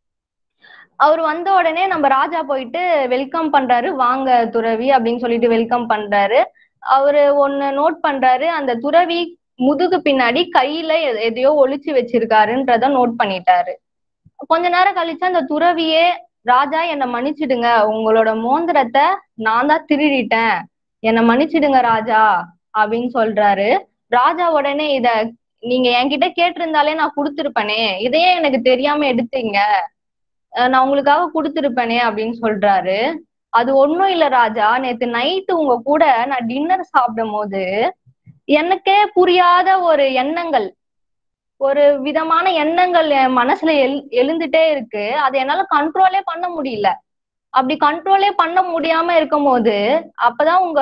அவர் வந்த உடனே நம்ம ராஜா போயிட்டு வெல்கம் பண்றாரு வாங்க துறவி அப்படின்னு சொல்லிட்டு வெல்கம் பண்றாரு அவரு ஒன்னு நோட் பண்றாரு அந்த துறவி முதுகு பின்னாடி கையில எதையோ ஒளிச்சு வச்சிருக்காருன்றத நோட் பண்ணிட்டாரு கொஞ்ச நேரம் கழிச்சு அந்த துறவியே ராஜா என்னை மன்னிச்சிடுங்க உங்களோட மோந்திரத்தை நான் தான் திருடிட்டேன் என்னை மன்னிச்சிடுங்க ராஜா அப்படின்னு சொல்றாரு ராஜா உடனே இத நீங்க என்கிட்ட கேட்டிருந்தாலே நான் கொடுத்துருப்பேனே இதையே எனக்கு தெரியாம எடுத்தீங்க நான் உங்களுக்காக கொடுத்துருப்பேனே அப்படின்னு சொல்றாரு அது ஒண்ணும் இல்ல ராஜா நேத்து நைட்டு உங்க கூட நான் டின்னர் சாப்பிடும் போது எனக்கே புரியாத ஒரு எண்ணங்கள் ஒரு விதமான எண்ணங்கள் என் மனசுல எழு எழுந்துட்டே இருக்கு அதை என்னால கண்ட்ரோலே பண்ண முடியல அப்படி கண்ட்ரோலே பண்ண முடியாம இருக்கும் போது அப்பதான் உங்க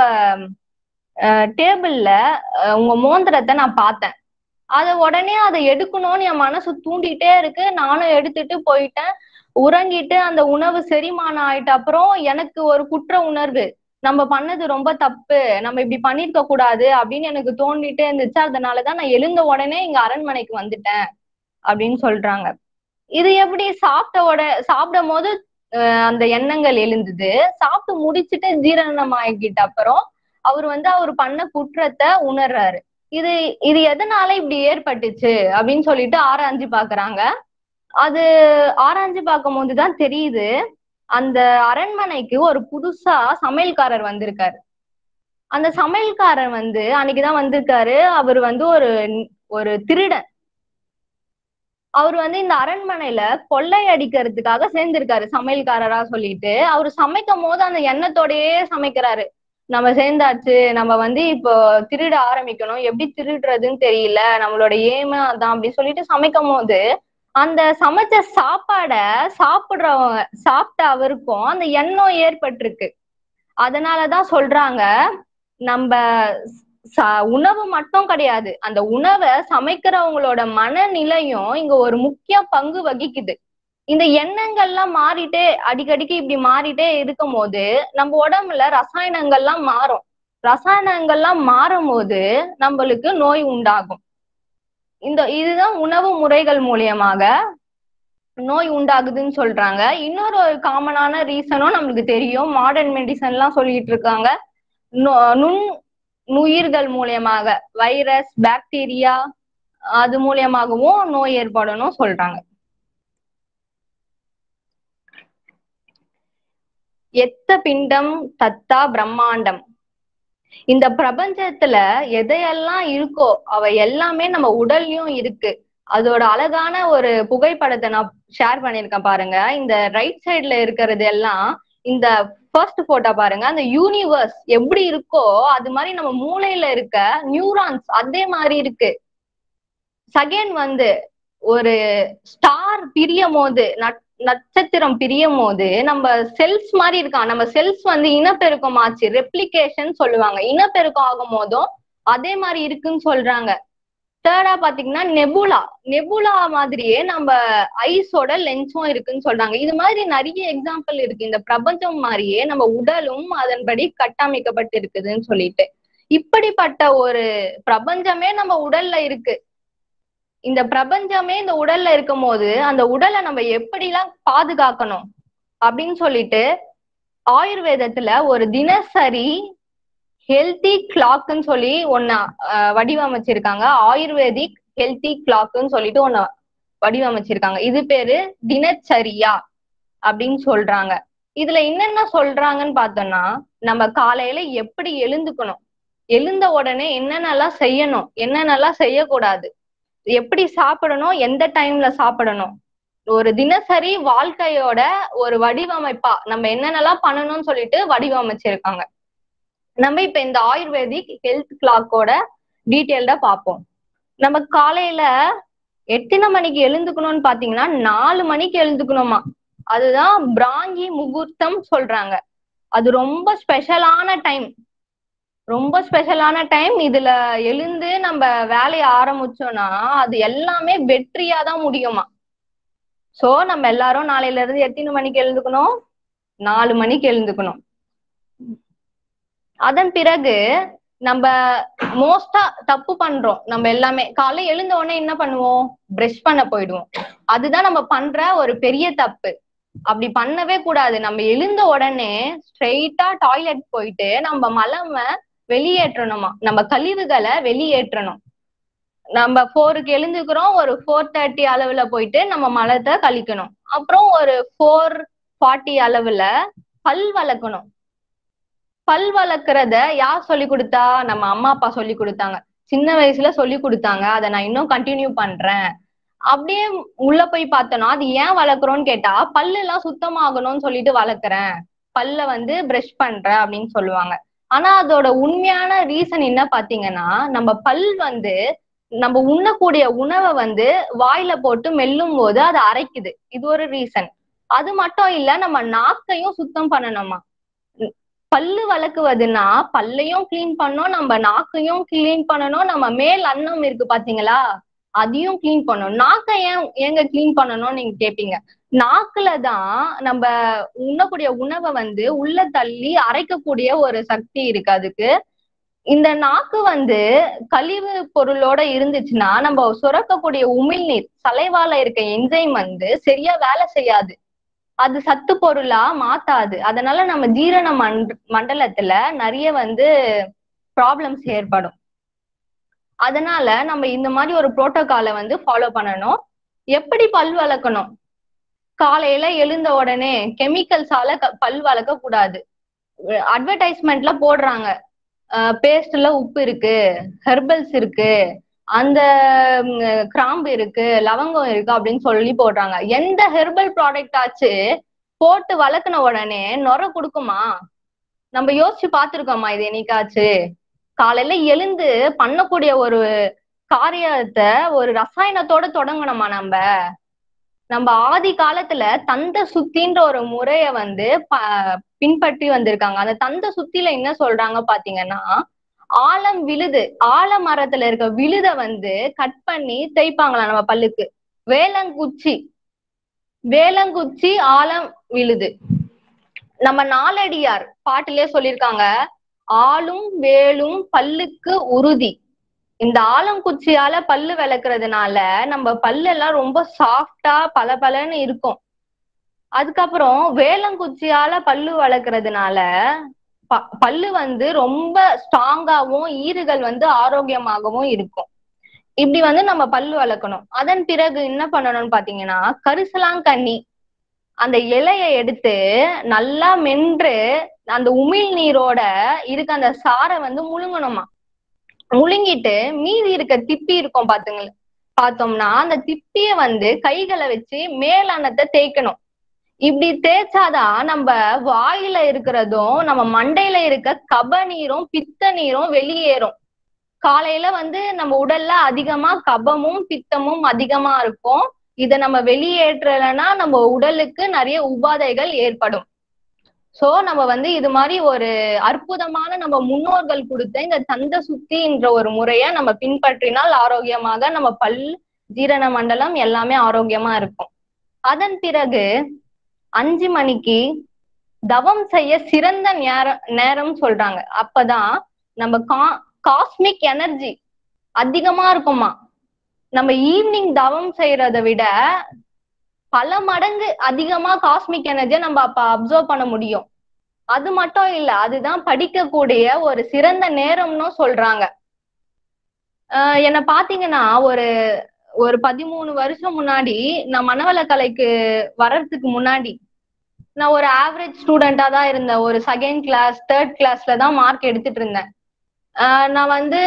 டேபிள்ல உங்க மோந்திரத்தை நான் பார்த்தேன் அத உடனே அதை எடுக்கணும்னு என் மனசு தூண்டிட்டே இருக்கு நானும் எடுத்துட்டு போயிட்டேன் உறங்கிட்டு அந்த உணவு செரிமானம் ஆயிட்ட அப்புறம் எனக்கு ஒரு குற்ற உணர்வு நம்ம பண்ணது ரொம்ப தப்பு நம்ம இப்படி பண்ணிருக்க கூடாது அப்படின்னு எனக்கு தோண்டிட்டே இருந்துச்சு அதனாலதான் நான் எழுந்த உடனே இங்க அரண்மனைக்கு வந்துட்டேன் அப்படின்னு சொல்றாங்க இது எப்படி சாப்பிட்ட உட சாப்பிடும் போது அந்த எண்ணங்கள் எழுந்தது சாப்பிட்டு முடிச்சுட்டு ஜீரணம் ஆகிட்ட அப்புறம் அவர் வந்து அவர் பண்ண குற்றத்தை உணர்றாரு இது இது எதனால இப்படி ஏற்பட்டுச்சு அப்படின்னு சொல்லிட்டு ஆராய்ஞ்சு பாக்குறாங்க அது ஆராய்ஞ்சு பார்க்கும் போதுதான் தெரியுது அந்த அரண்மனைக்கு ஒரு புதுசா சமையல்காரர் வந்திருக்காரு அந்த சமையல்காரர் வந்து அன்னைக்குதான் வந்திருக்காரு அவர் வந்து ஒரு ஒரு திருடன் அவர் வந்து இந்த அரண்மனையில கொள்ளை அடிக்கிறதுக்காக சேர்ந்திருக்காரு சமையல்காரரா சொல்லிட்டு அவர் சமைக்கும் போது அந்த எண்ணத்தோடயே சமைக்கிறாரு நம்ம சேர்ந்தாச்சு நம்ம வந்து இப்போ திருட ஆரம்பிக்கணும் எப்படி திருடுறதுன்னு தெரியல நம்மளோட ஏம அதான் அப்படி சொல்லிட்டு சமைக்கும் போது அந்த சமைச்ச சாப்பாட சாப்பிடுறவங்க சாப்பிட்ட அவருக்கும் அந்த எண்ணம் ஏற்பட்டிருக்கு அதனாலதான் சொல்றாங்க நம்ம உணவு மட்டும் கிடையாது அந்த உணவை சமைக்கிறவங்களோட மனநிலையும் இங்க ஒரு முக்கிய பங்கு வகிக்குது இந்த எண்ணங்கள்லாம் மாறிட்டே அடிக்கடிக்கு இப்படி மாறிட்டே இருக்கும் போது நம்ம உடம்புல ரசாயனங்கள்லாம் மாறும் ரசாயனங்கள்லாம் மாறும் போது நம்மளுக்கு நோய் உண்டாகும் இந்த இதுதான் உணவு முறைகள் மூலியமாக நோய் உண்டாகுதுன்னு சொல்றாங்க இன்னொரு ஒரு காமனான ரீசனும் நம்மளுக்கு தெரியும் மாடர்ன் மெடிசன் எல்லாம் சொல்லிட்டு இருக்காங்க நுண் நுயிர்கள் மூலியமாக வைரஸ் பாக்டீரியா அது மூலியமாகவும் நோய் ஏற்படணும் சொல்றாங்க எத்த பிண்டம் தத்தா பிரம்மாண்டம் இந்த பிரபஞ்சத்துல எதையெல்லாம் இருக்கோ அவ எல்லாமே நம்ம உடல்லயும் இருக்கு அதோட அழகான ஒரு புகைப்படத்தை நான் ஷேர் பண்ணிருக்கேன் பாருங்க இந்த ரைட் சைடுல இருக்கிறது எல்லாம் இந்த ஃபர்ஸ்ட் போட்டோ பாருங்க அந்த யூனிவர்ஸ் எப்படி இருக்கோ அது மாதிரி நம்ம மூளையில இருக்க நியூரான்ஸ் அதே மாதிரி இருக்கு செகண்ட் வந்து ஒரு ஸ்டார் பிரியும் போது நட்சத்திரம் பிரியும் போது நம்ம செல்ஸ் மாதிரி இருக்கான் நம்ம செல்ஸ் வந்து இனப்பெருக்கம் ஆச்சு ரெப்ளிகேஷன் சொல்லுவாங்க இனப்பெருக்கம் ஆகும் போதும் அதே மாதிரி இருக்குன்னு சொல்றாங்க தேர்டா பாத்தீங்கன்னா நெபுலா நெபுலா மாதிரியே நம்ம ஐஸோட லென்ஸும் இருக்குன்னு சொல்றாங்க இது மாதிரி நிறைய எக்ஸாம்பிள் இருக்கு இந்த பிரபஞ்சம் மாதிரியே நம்ம உடலும் அதன்படி கட்டமைக்கப்பட்டு இருக்குதுன்னு சொல்லிட்டு இப்படிப்பட்ட ஒரு பிரபஞ்சமே நம்ம உடல்ல இருக்கு இந்த பிரபஞ்சமே இந்த உடல்ல இருக்கும் போது அந்த உடலை நம்ம எப்படிலாம் பாதுகாக்கணும் அப்படின்னு சொல்லிட்டு ஆயுர்வேதத்துல ஒரு தினசரி ஹெல்தி கிளாக்னு சொல்லி ஒன்னு வடிவமைச்சிருக்காங்க ஆயுர்வேதிக் ஹெல்தி கிளாக்னு சொல்லிட்டு ஒன்னு வடிவமைச்சிருக்காங்க இது பேரு தினச்சரியா அப்படின்னு சொல்றாங்க இதுல என்னென்ன சொல்றாங்கன்னு பார்த்தோம்னா நம்ம காலையில எப்படி எழுந்துக்கணும் எழுந்த உடனே என்னென்னலாம் செய்யணும் என்னென்னலாம் செய்யக்கூடாது எப்படி சாப்பிடணும் எந்த டைம்ல சாப்பிடணும் ஒரு தினசரி வாழ்க்கையோட ஒரு வடிவமைப்பா நம்ம என்னென்னலாம் பண்ணணும்னு சொல்லிட்டு வடிவமைச்சிருக்காங்க நம்ம இப்ப இந்த ஆயுர்வேதிக் ஹெல்த் கிளாக்கோட டீட்டெயில்டா பார்ப்போம் நம்ம காலையில எத்தனை மணிக்கு எழுந்துக்கணும்னு பாத்தீங்கன்னா நாலு மணிக்கு எழுந்துக்கணுமா அதுதான் பிராங்கி முகூர்த்தம் சொல்றாங்க அது ரொம்ப ஸ்பெஷலான டைம் ரொம்ப ஸ்பெஷலான டைம் இதுல எழுந்து நம்ம வேலையை ஆரம்பிச்சோம்னா அது எல்லாமே வெற்றியா தான் முடியுமா சோ நம்ம எல்லாரும் நாளையில இருந்து எத்தனை மணிக்கு எழுந்துக்கணும் நாலு மணிக்கு எழுந்துக்கணும் அதன் பிறகு நம்ம மோஸ்டா தப்பு பண்றோம் நம்ம எல்லாமே காலை எழுந்த உடனே என்ன பண்ணுவோம் பிரஷ் பண்ண போயிடுவோம் அதுதான் நம்ம பண்ற ஒரு பெரிய தப்பு அப்படி பண்ணவே கூடாது நம்ம எழுந்த உடனே ஸ்ட்ரெயிட்டா டாய்லெட் போயிட்டு நம்ம மலம வெளியேற்றணுமா நம்ம கழிவுகளை வெளியேற்றணும் நம்ம ஃபோருக்கு எழுந்துக்கிறோம் ஒரு ஃபோர் தேர்ட்டி அளவுல போயிட்டு நம்ம மலத்தை கழிக்கணும் அப்புறம் ஒரு ஃபோர் ஃபார்ட்டி அளவுல பல் வளர்க்கணும் பல் வளர்க்கறத யார் சொல்லி கொடுத்தா நம்ம அம்மா அப்பா சொல்லி கொடுத்தாங்க சின்ன வயசுல சொல்லி கொடுத்தாங்க அதை நான் இன்னும் கண்டினியூ பண்றேன் அப்படியே உள்ள போய் பார்த்தோம்னா அது ஏன் வளர்க்குறோம்னு கேட்டா பல்லு எல்லாம் சுத்தமாகணும்னு சொல்லிட்டு வளர்க்குறேன் பல்ல வந்து பிரஷ் பண்றேன் அப்படின்னு சொல்லுவாங்க ஆனா அதோட உண்மையான ரீசன் என்ன பாத்தீங்கன்னா நம்ம பல் வந்து நம்ம உண்ணக்கூடிய உணவை வந்து வாயில போட்டு மெல்லும் போது அது அரைக்குது இது ஒரு ரீசன் அது மட்டும் இல்ல நம்ம நாக்கையும் சுத்தம் பண்ணணுமா பல்லு வளர்க்குவதுன்னா பல்லையும் கிளீன் பண்ணணும் நம்ம நாக்கையும் கிளீன் பண்ணணும் நம்ம மேல் அன்னம் இருக்கு பாத்தீங்களா அதையும் கிளீன் பண்ணணும் நாக்கை ஏன் ஏங்க கிளீன் பண்ணணும்னு நீங்க கேப்பீங்க நாக்குல தான் நம்ம உண்ணக்கூடிய உணவை வந்து உள்ள தள்ளி அரைக்கக்கூடிய ஒரு சக்தி இருக்கு அதுக்கு இந்த நாக்கு வந்து கழிவு பொருளோட இருந்துச்சுன்னா நம்ம சுரக்கக்கூடிய உமிழ்நீர் சலைவால இருக்க என்ஜைம் வந்து சரியா வேலை செய்யாது அது சத்து பொருளா மாத்தாது அதனால நம்ம ஜீரண மண் மண்டலத்துல நிறைய வந்து ப்ராப்ளம்ஸ் ஏற்படும் அதனால நம்ம இந்த மாதிரி ஒரு புரோட்டோகாலை வந்து ஃபாலோ பண்ணணும் எப்படி பல் வளர்க்கணும் காலையில எழுந்த உடனே கெமிக்கல்ஸால பல் வளர்க்க கூடாது அட்வர்டைஸ்மெண்ட்ல போடுறாங்க பேஸ்ட்ல உப்பு இருக்கு ஹெர்பல்ஸ் இருக்கு அந்த கிராம்பு இருக்கு லவங்கம் இருக்கு அப்படின்னு சொல்லி போடுறாங்க எந்த ஹெர்பல் ப்ராடக்ட் ஆச்சு போட்டு வளர்க்குன உடனே நுர கொடுக்குமா நம்ம யோசிச்சு பார்த்திருக்கோமா இது என்னைக்காச்சு காலையில எழுந்து பண்ணக்கூடிய ஒரு காரியத்தை ஒரு ரசாயனத்தோட தொடங்கணுமா நம்ம நம்ம ஆதி காலத்துல தந்த சுத்தின்ற ஒரு முறைய வந்து பின்பற்றி வந்திருக்காங்க அந்த தந்த சுத்தில என்ன சொல்றாங்க பாத்தீங்கன்னா ஆலம் விழுது ஆலமரத்துல இருக்க விழுத வந்து கட் பண்ணி தேய்ப்பாங்களாம் நம்ம பல்லுக்கு வேலங்குச்சி வேலங்குச்சி ஆலம் விழுது நம்ம நாலடியார் பாட்டிலே சொல்லியிருக்காங்க ஆளும் வேலும் பல்லுக்கு உறுதி இந்த ஆலங்குச்சியால பல்லு விளக்குறதுனால நம்ம பல்லு எல்லாம் ரொம்ப சாஃப்டா பல பலன்னு இருக்கும் அதுக்கப்புறம் வேலங்குச்சியால பல்லு வளர்க்கறதுனால பல்லு வந்து ரொம்ப ஸ்ட்ராங்காவும் ஈறுகள் வந்து ஆரோக்கியமாகவும் இருக்கும் இப்படி வந்து நம்ம பல்லு வளர்க்கணும் அதன் பிறகு என்ன பண்ணணும்னு பாத்தீங்கன்னா கரிசலாங்கண்ணி அந்த இலைய எடுத்து நல்லா மென்று அந்த உமிழ் நீரோட இருக்க அந்த சாரை வந்து முழுங்கணுமா முழுங்கிட்டு மீதி இருக்க திப்பி இருக்கும் பாத்துங்க பார்த்தோம்னா அந்த திப்பிய வந்து கைகளை வச்சு மேலானத்தை தேய்க்கணும் இப்படி தேய்ச்சாதான் நம்ம வாயில இருக்கிறதும் நம்ம மண்டையில இருக்க கப நீரும் பித்த நீரும் வெளியேறும் காலையில வந்து நம்ம உடல்ல அதிகமா கபமும் பித்தமும் அதிகமா இருக்கும் இத நம்ம வெளியேற்றலைன்னா நம்ம உடலுக்கு நிறைய உபாதைகள் ஏற்படும் சோ நம்ம வந்து இது மாதிரி ஒரு அற்புதமான நம்ம முன்னோர்கள் கொடுத்த இந்த தந்த சுத்தின்ற ஒரு முறைய நம்ம பின்பற்றினால் ஆரோக்கியமாக நம்ம பல் ஜீரண மண்டலம் எல்லாமே ஆரோக்கியமா இருக்கும் அதன் பிறகு அஞ்சு மணிக்கு தவம் செய்ய சிறந்த நேரம் நேரம் சொல்றாங்க அப்பதான் நம்ம கா காஸ்மிக் எனர்ஜி அதிகமா இருக்குமா நம்ம ஈவினிங் தவம் செய்யறதை விட பல மடங்கு அதிகமா காஸ்மிக் எனர்ஜியை நம்ம அப்ப அப்சர்வ் பண்ண முடியும் அது மட்டும் இல்ல அதுதான் படிக்கக்கூடிய ஒரு சிறந்த நேரம்னு சொல்றாங்க ஆஹ் என்ன பாத்தீங்கன்னா ஒரு ஒரு பதிமூணு வருஷம் முன்னாடி நான் மனவளக்கலைக்கு வர்றதுக்கு முன்னாடி நான் ஒரு ஆவரேஜ் ஸ்டூடெண்டா தான் இருந்தேன் ஒரு செகண்ட் கிளாஸ் தேர்ட் கிளாஸ்ல தான் மார்க் எடுத்துட்டு இருந்தேன் ஆஹ் நான் வந்து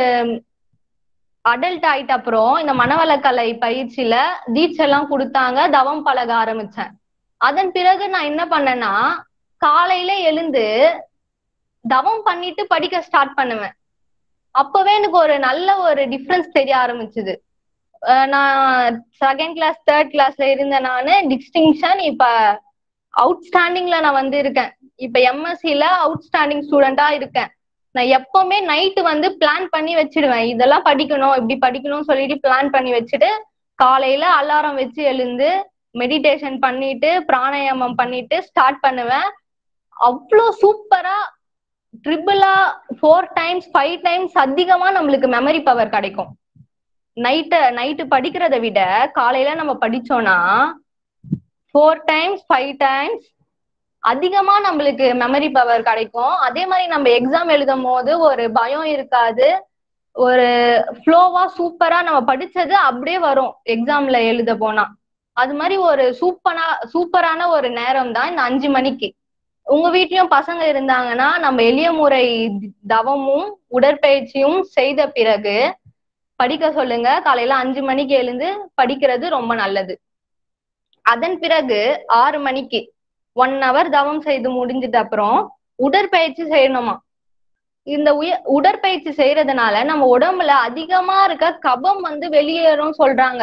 அடல்ட் ஆயிட்ட அப்புறம் இந்த மனவளக்கலை பயிற்சியில தீட்செல்லாம் கொடுத்தாங்க தவம் பழக ஆரம்பிச்சேன் அதன் பிறகு நான் என்ன பண்ணேன்னா காலையில எழுந்து தவம் பண்ணிட்டு படிக்க ஸ்டார்ட் பண்ணுவேன் அப்பவே எனக்கு ஒரு நல்ல ஒரு டிஃப்ரென்ஸ் தெரிய ஆரம்பிச்சுது நான் செகண்ட் கிளாஸ் தேர்ட் கிளாஸ்ல இருந்த நானு டிஸ்டிங்ஷன் இப்ப அவுட்ஸ்டாண்டிங்ல நான் வந்து இருக்கேன் இப்ப எம்எஸ்சில அவுட்ஸ்டாண்டிங் ஸ்டூடெண்டா இருக்கேன் நான் எப்பவுமே நைட்டு வந்து பிளான் பண்ணி வச்சிடுவேன் இதெல்லாம் படிக்கணும் இப்படி படிக்கணும்னு சொல்லிட்டு பிளான் பண்ணி வச்சுட்டு காலையில அலாரம் வச்சு எழுந்து மெடிடேஷன் பண்ணிட்டு பிராணாயாமம் பண்ணிட்டு ஸ்டார்ட் பண்ணுவேன் அவ்வளோ சூப்பரா ட்ரிபிளா ஃபோர் டைம்ஸ் ஃபைவ் டைம்ஸ் அதிகமா நம்மளுக்கு மெமரி பவர் கிடைக்கும் நைட்டு நைட்டு படிக்கிறத விட காலையில நம்ம படிச்சோம்னா ஃபோர் டைம்ஸ் ஃபைவ் டைம்ஸ் அதிகமா நம்மளுக்கு மெமரி பவர் கிடைக்கும் அதே மாதிரி நம்ம எக்ஸாம் எழுதும் போது ஒரு பயம் இருக்காது ஒரு ஃப்ளோவா சூப்பரா நம்ம படிச்சது அப்படியே வரும் எக்ஸாம்ல எழுத போனா அது மாதிரி ஒரு சூப்பரா சூப்பரான ஒரு நேரம் தான் இந்த அஞ்சு மணிக்கு உங்க வீட்லயும் பசங்க இருந்தாங்கன்னா நம்ம எளிய முறை தவமும் உடற்பயிற்சியும் செய்த பிறகு படிக்க சொல்லுங்க காலையில அஞ்சு மணிக்கு எழுந்து படிக்கிறது ரொம்ப நல்லது அதன் பிறகு ஆறு மணிக்கு ஒன் ஹவர் தவம் செய்து முடிஞ்சிட்ட அப்புறம் உடற்பயிற்சி செய்யணுமா இந்த உய உடற்பயிற்சி செய்யறதுனால நம்ம உடம்புல அதிகமா இருக்க கபம் வந்து வெளியேறும் சொல்றாங்க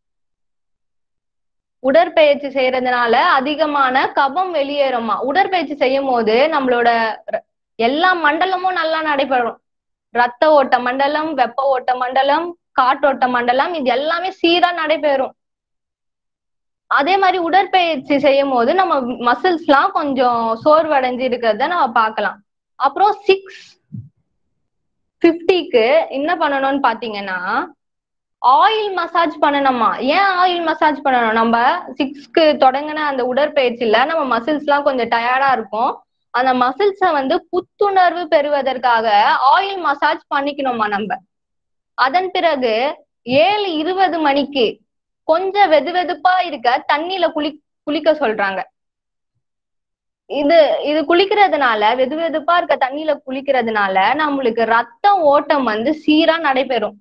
உடற்பயிற்சி செய்யறதுனால அதிகமான கபம் வெளியேறுமா உடற்பயிற்சி செய்யும் போது நம்மளோட எல்லா மண்டலமும் நல்லா நடைபெறும் ரத்த ஓட்ட மண்டலம் வெப்ப ஓட்ட மண்டலம் காற்றோட்ட மண்டலம் இது எல்லாமே சீரா நடைபெறும் அதே மாதிரி உடற்பயிற்சி செய்யும் போது நம்ம மசில்ஸ் எல்லாம் கொஞ்சம் சோர்வடைஞ்சு இருக்கிறத நம்ம பார்க்கலாம் அப்புறம் சிக்ஸ் பிப்டிக்கு என்ன பண்ணணும்னு பாத்தீங்கன்னா ஆயில் மசாஜ் பண்ணணுமா ஏன் ஆயில் மசாஜ் பண்ணணும் நம்ம சிக்ஸ்க்கு தொடங்கின அந்த உடற்பயிற்சியில நம்ம மசில்ஸ் எல்லாம் கொஞ்சம் டயர்டா இருக்கும் அந்த மசில்ஸ வந்து புத்துணர்வு பெறுவதற்காக ஆயில் மசாஜ் பண்ணிக்கணுமா நம்ம அதன் பிறகு ஏழு இருபது மணிக்கு கொஞ்சம் வெது வெதுப்பா இருக்க தண்ணியில குளி குளிக்க சொல்றாங்க இது இது குளிக்கிறதுனால வெது வெதுப்பா இருக்க தண்ணியில குளிக்கிறதுனால நம்மளுக்கு ரத்த ஓட்டம் வந்து சீரா நடைபெறும்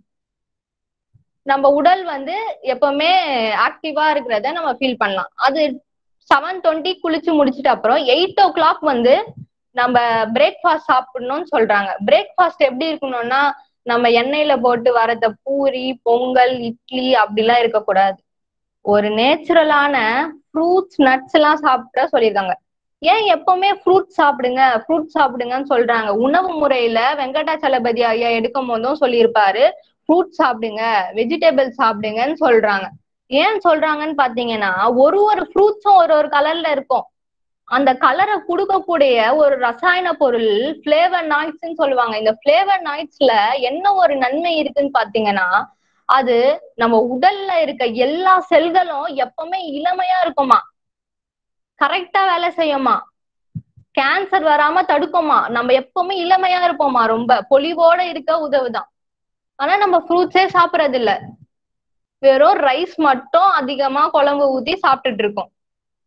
நம்ம உடல் வந்து எப்பவுமே ஆக்டிவா இருக்கிறத நம்ம ஃபீல் பண்ணலாம் அது செவன் டுவெண்ட்டி குளிச்சு முடிச்சிட்ட அப்புறம் எயிட் ஓ கிளாக் வந்து நம்ம பிரேக்ஃபாஸ்ட் சாப்பிடணும்னு சொல்றாங்க பிரேக்ஃபாஸ்ட் எப்படி இருக்கணும்னா நம்ம எண்ணெயில போட்டு வரத பூரி பொங்கல் இட்லி அப்படிலாம் இருக்கக்கூடாது ஒரு நேச்சுரலான ஃப்ரூட்ஸ் நட்ஸ் எல்லாம் சாப்பிட்டா சொல்லியிருக்காங்க ஏன் எப்பவுமே ஃப்ரூட் சாப்பிடுங்க ஃப்ரூட் சாப்பிடுங்கன்னு சொல்றாங்க உணவு முறையில வெங்கடாச்சலபதி ஐயா எடுக்கும் போதும் சொல்லியிருப்பாரு ஃப்ரூட் சாப்பிடுங்க வெஜிடபிள் சாப்பிடுங்கன்னு சொல்றாங்க ஏன் சொல்றாங்கன்னு பாத்தீங்கன்னா ஒரு ஒரு ஃப்ரூட்ஸும் ஒரு ஒரு கலர்ல இருக்கும் அந்த கலரை கொடுக்கக்கூடிய ஒரு ரசாயன பொருள் பிளேவர் நாய்ட்ஸ்ன்னு சொல்லுவாங்க இந்த பிளேவர் நாய்ட்ஸ்ல என்ன ஒரு நன்மை இருக்குன்னு பாத்தீங்கன்னா அது நம்ம உடல்ல இருக்க எல்லா செல்களும் எப்பவுமே இளமையா இருக்குமா கரெக்டா வேலை செய்யுமா கேன்சர் வராம தடுக்குமா நம்ம எப்பவுமே இளமையா இருப்போமா ரொம்ப பொலிவோட இருக்க உதவுதான் ஆனா நம்ம ஃப்ரூட்ஸே சாப்பிடறது இல்ல வெறும் ரைஸ் மட்டும் அதிகமா குழம்பு ஊத்தி சாப்பிட்டுட்டு இருக்கோம்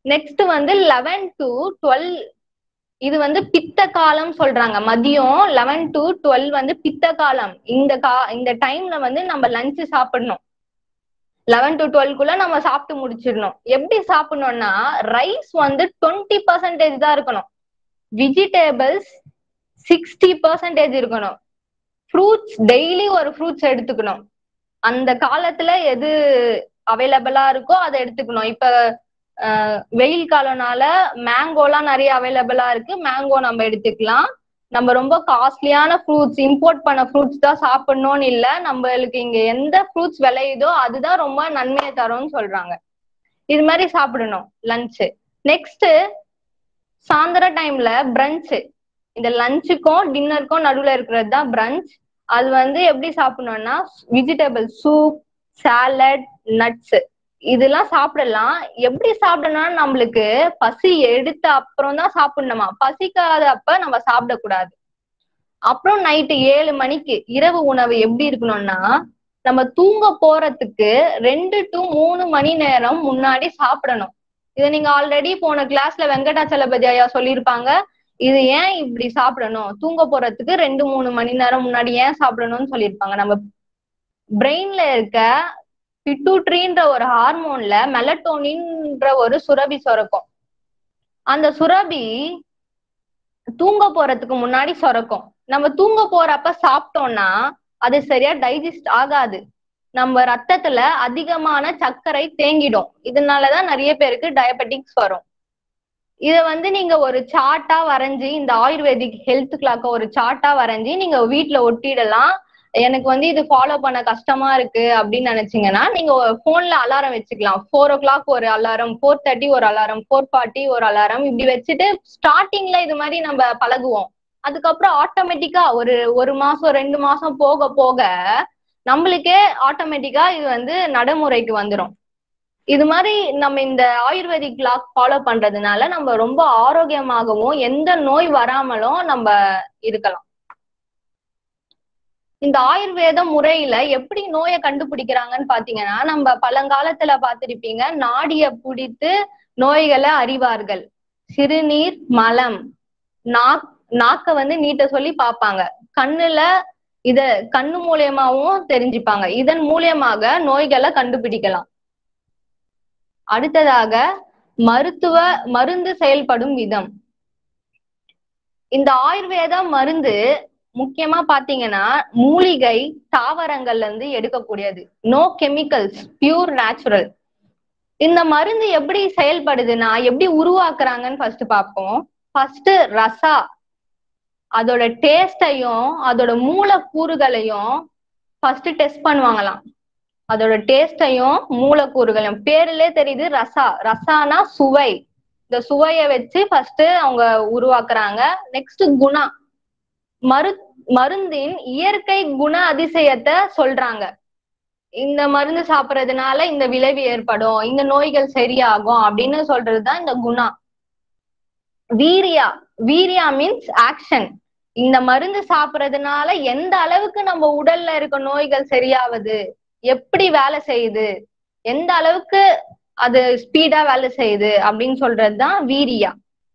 நெக்ஸ்ட் வந்து லெவன் டு டுவெல் இது வந்து பித்த காலம் சொல்றாங்க மதியம் லெவன் டு டுவெல் வந்து பித்த காலம் இந்த கா இந்த டைம்ல வந்து நம்ம லஞ்ச் சாப்பிடணும் லெவன் டு டுவெல்க்குள்ள நம்ம சாப்பிட்டு முடிச்சிடணும் எப்படி சாப்பிடணும்னா ரைஸ் வந்து டுவெண்ட்டி பர்சன்டேஜ் தான் இருக்கணும் வெஜிடபிள்ஸ் சிக்ஸ்டி பர்சன்டேஜ் இருக்கணும் ஃப்ரூட்ஸ் டெய்லி ஒரு ஃப்ரூட்ஸ் எடுத்துக்கணும் அந்த காலத்துல எது அவைலபிளா இருக்கோ அதை எடுத்துக்கணும் இப்ப அஹ், வெயில் காலம்னால மேங்கோலாம் நிறைய அவைலபிளா இருக்கு மேங்கோ நம்ம எடுத்துக்கலாம் நம்ம ரொம்ப காஸ்ட்லியான ஃப்ரூட்ஸ் இம்போர்ட் பண்ண ஃப்ரூட்ஸ் தான் சாப்பிடணும்னு இல்ல நம்மளுக்கு இங்க எந்த ஃப்ரூட்ஸ் விளையுதோ அதுதான் ரொம்ப நன்மையை தரும்னு சொல்றாங்க இது மாதிரி சாப்பிடணும் லஞ்ச் நெக்ஸ்ட் சாயந்தர டைம்ல பிரஞ்ச் இந்த லஞ்சுக்கும் டின்னருக்கும் நடுவுல இருக்கிறது தான் பிரஞ்ச் அது வந்து எப்படி சாப்பிடணும்னா வெஜிடபிள் சூப் சாலட் நட்ஸ் இதெல்லாம் சாப்பிடலாம் எப்படி சாப்பிடணும்னா நம்மளுக்கு பசி எடுத்த அப்புறம் தான் சாப்பிடணுமா பசிக்காத அப்ப நம்ம சாப்பிடக்கூடாது அப்புறம் நைட்டு ஏழு மணிக்கு இரவு உணவு எப்படி இருக்கணும்னா நம்ம தூங்க போறதுக்கு ரெண்டு டு மூணு மணி நேரம் முன்னாடி சாப்பிடணும் இதை நீங்க ஆல்ரெடி போன கிளாஸ்ல வெங்கடாச்சலபதி ஐயா சொல்லியிருப்பாங்க இது ஏன் இப்படி சாப்பிடணும் தூங்க போறதுக்கு ரெண்டு மூணு மணி நேரம் முன்னாடி ஏன் சாப்பிடணும்னு சொல்லியிருப்பாங்க நம்ம பிரெயின்ல இருக்க பிட்டூட்ரின்ற ஒரு ஹார்மோன்ல மெலட்டோனின்ற ஒரு சுரபி சுரக்கும் அந்த சுரபி தூங்க போறதுக்கு முன்னாடி சுரக்கும் நம்ம தூங்க போறப்ப சாப்பிட்டோம்னா அது சரியா டைஜஸ்ட் ஆகாது நம்ம ரத்தத்துல அதிகமான சர்க்கரை தேங்கிடும் இதனாலதான் நிறைய பேருக்கு டயபெட்டிக்ஸ் வரும் இத வந்து நீங்க ஒரு சார்ட்டா வரைஞ்சி இந்த ஆயுர்வேதிக் ஹெல்த் கிளாக்க ஒரு சார்ட்டா வரைஞ்சி நீங்க வீட்ல ஒட்டிடலாம் எனக்கு வந்து இது ஃபாலோ பண்ண கஷ்டமா இருக்கு அப்படின்னு நினைச்சீங்கன்னா நீங்க போன்ல அலாரம் வச்சுக்கலாம் ஃபோர் ஓ கிளாக் ஒரு அலாரம் ஃபோர் தேர்ட்டி ஒரு அலாரம் ஃபோர் ஃபார்ட்டி ஒரு அலாரம் இப்படி வச்சுட்டு ஸ்டார்டிங்ல இது மாதிரி நம்ம பழகுவோம் அதுக்கப்புறம் ஆட்டோமேட்டிக்கா ஒரு ஒரு மாசம் ரெண்டு மாசம் போக போக நம்மளுக்கே ஆட்டோமேட்டிக்கா இது வந்து நடைமுறைக்கு வந்துடும் இது மாதிரி நம்ம இந்த ஆயுர்வேதிக் லாக் ஃபாலோ பண்றதுனால நம்ம ரொம்ப ஆரோக்கியமாகவும் எந்த நோய் வராமலும் நம்ம இருக்கலாம் இந்த ஆயுர்வேத முறையில எப்படி நோயை கண்டுபிடிக்கிறாங்கன்னு பாத்தீங்கன்னா நம்ம பழங்காலத்துல பார்த்திருப்பீங்க நாடிய பிடித்து நோய்களை அறிவார்கள் சிறுநீர் மலம் நாக் நாக்க வந்து நீட்ட சொல்லி பார்ப்பாங்க கண்ணுல இத கண்ணு மூலியமாவும் தெரிஞ்சுப்பாங்க இதன் மூலியமாக நோய்களை கண்டுபிடிக்கலாம் அடுத்ததாக மருத்துவ மருந்து செயல்படும் விதம் இந்த ஆயுர்வேத மருந்து முக்கியமா பாத்தீங்கன்னா மூலிகை தாவரங்கள்ல இருந்து எடுக்கக்கூடியது நோ கெமிக்கல்ஸ் பியூர் நேச்சுரல் இந்த மருந்து எப்படி செயல்படுதுன்னா எப்படி உருவாக்குறாங்கன்னு ஃபர்ஸ்ட் பார்ப்போம் ஃபர்ஸ்ட் ரசா அதோட டேஸ்டையும் அதோட மூலக்கூறுகளையும் ஃபர்ஸ்ட் டெஸ்ட் பண்ணுவாங்களாம் அதோட டேஸ்டையும் மூலக்கூறுகளையும் பேர்லயே தெரியுது ரசா ரசானா சுவை இந்த சுவையை வச்சு ஃபர்ஸ்ட் அவங்க உருவாக்குறாங்க நெக்ஸ்ட் குணா மரு மருந்தின் இயற்கை குண அதிசயத்தை சொல்றாங்க இந்த மருந்து சாப்பிடுறதுனால இந்த விளைவு ஏற்படும் இந்த நோய்கள் சரியாகும் அப்படின்னு சொல்றதுதான் இந்த குணா வீரியா வீரியா மீன்ஸ் ஆக்ஷன் இந்த மருந்து சாப்பிடுறதுனால எந்த அளவுக்கு நம்ம உடல்ல இருக்க நோய்கள் சரியாவது எப்படி வேலை செய்யுது எந்த அளவுக்கு அது ஸ்பீடா வேலை செய்யுது அப்படின்னு சொல்றதுதான் வீரியா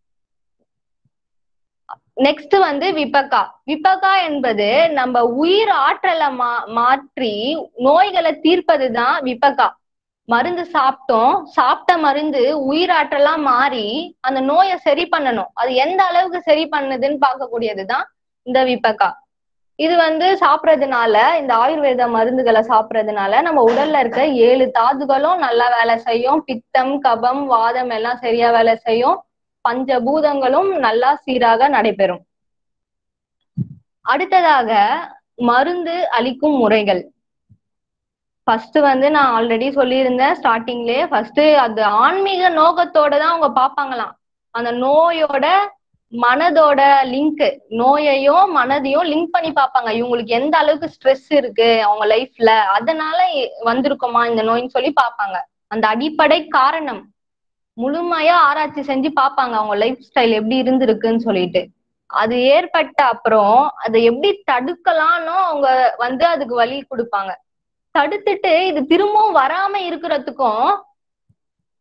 நெக்ஸ்ட் வந்து விபகா விபகா என்பது நம்ம உயிர் ஆற்றலை மா மாற்றி நோய்களை தீர்ப்பதுதான் விபகா மருந்து சாப்பிட்டோம் சாப்பிட்ட மருந்து உயிராற்றலா மாறி அந்த நோயை சரி பண்ணணும் அது எந்த அளவுக்கு சரி பண்ணுதுன்னு பார்க்கக்கூடியதுதான் இந்த விபகா இது வந்து சாப்பிட்றதுனால இந்த ஆயுர்வேத மருந்துகளை சாப்பிட்றதுனால நம்ம உடல்ல இருக்க ஏழு தாதுகளும் நல்லா வேலை செய்யும் பித்தம் கபம் வாதம் எல்லாம் சரியா வேலை செய்யும் பஞ்சபூதங்களும் நல்லா சீராக நடைபெறும் அடுத்ததாக மருந்து அளிக்கும் முறைகள் ஃபர்ஸ்ட் வந்து நான் ஆல்ரெடி சொல்லியிருந்தேன் ஸ்டார்டிங்லயே ஃபர்ஸ்ட் அது ஆன்மீக நோக்கத்தோட தான் அவங்க பார்ப்பாங்களாம் அந்த நோயோட மனதோட லிங்க் நோயையும் மனதையும் லிங்க் பண்ணி பார்ப்பாங்க இவங்களுக்கு எந்த அளவுக்கு ஸ்ட்ரெஸ் இருக்கு அவங்க லைஃப்ல அதனால வந்திருக்குமா இந்த நோயின்னு சொல்லி பார்ப்பாங்க அந்த அடிப்படை காரணம் முழுமையா ஆராய்ச்சி செஞ்சு பார்ப்பாங்க அவங்க லைஃப் ஸ்டைல் எப்படி இருந்திருக்குன்னு சொல்லிட்டு அது ஏற்பட்ட அப்புறம் அதை எப்படி தடுக்கலாம்னு அவங்க வந்து அதுக்கு வழி கொடுப்பாங்க தடுத்துட்டு இது திரும்பவும் வராம இருக்கிறதுக்கும்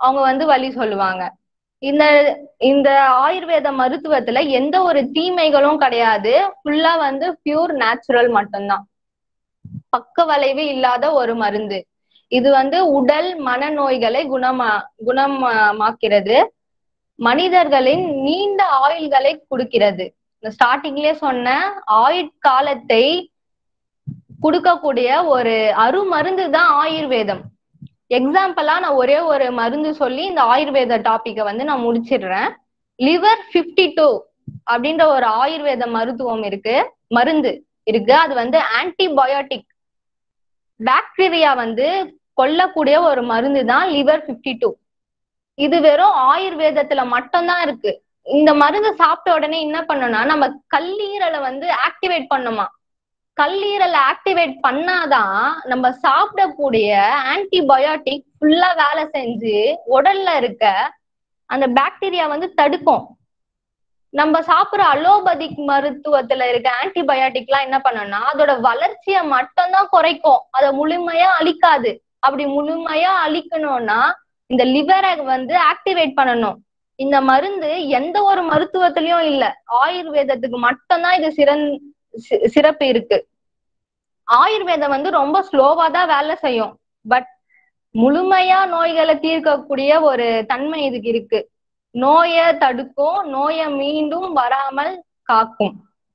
அவங்க வந்து வழி சொல்லுவாங்க இந்த இந்த ஆயுர்வேத மருத்துவத்துல எந்த ஒரு தீமைகளும் கிடையாது ஃபுல்லா வந்து பியூர் நேச்சுரல் மட்டும்தான் பக்க வளைவு இல்லாத ஒரு மருந்து இது வந்து உடல் மனநோய்களை குணமா குணமாக்கிறது மனிதர்களின் நீண்ட ஆயுள்களை கொடுக்கிறது இந்த ஸ்டார்டிங்லயே சொன்ன ஆயுட்காலத்தை கொடுக்கக்கூடிய ஒரு அருமருந்து தான் ஆயுர்வேதம் எக்ஸாம்பிளா நான் ஒரே ஒரு மருந்து சொல்லி இந்த ஆயுர்வேத டாபிக்கை வந்து நான் முடிச்சிடுறேன் லிவர் பிப்டி டூ அப்படின்ற ஒரு ஆயுர்வேத மருத்துவம் இருக்கு மருந்து இருக்கு அது வந்து ஆன்டிபயோட்டிக் பாக்டீரியா வந்து கொல்லக்கூடிய ஒரு மருந்து தான் லிவர் பிப்டி டூ இது வெறும் ஆயுர்வேதத்துல மட்டும்தான் இருக்கு இந்த மருந்து சாப்பிட்ட உடனே என்ன பண்ணணும்னா நம்ம கல்லீரலை வந்து ஆக்டிவேட் பண்ணுமா கல்லீரலை ஆக்டிவேட் பண்ணாதான் நம்ம சாப்பிடக்கூடிய ஆன்டிபயோட்டிக் ஃபுல்லா வேலை செஞ்சு உடல்ல இருக்க அந்த பாக்டீரியா வந்து தடுக்கும் நம்ம சாப்பிடுற அலோபதிக் மருத்துவத்துல இருக்க ஆன்டிபயோட்டிக் எல்லாம் என்ன பண்ணணும்னா அதோட வளர்ச்சியை மட்டும்தான் குறைக்கும் அதை முழுமையா அழிக்காது அப்படி முழுமையா அழிக்கணும்னா இந்த லிவரை வந்து ஆக்டிவேட் பண்ணணும் இந்த மருந்து எந்த ஒரு மருத்துவத்திலயும் இல்ல ஆயுர்வேதத்துக்கு மட்டும்தான் இது சிறந் சிறப்பு இருக்கு ஆயுர்வேதம் வந்து ரொம்ப ஸ்லோவா தான் வேலை செய்யும் பட் முழுமையா நோய்களை தீர்க்கக்கூடிய ஒரு தன்மை இதுக்கு இருக்கு நோயை தடுக்கும் நோயை மீண்டும் வராமல் காக்கும்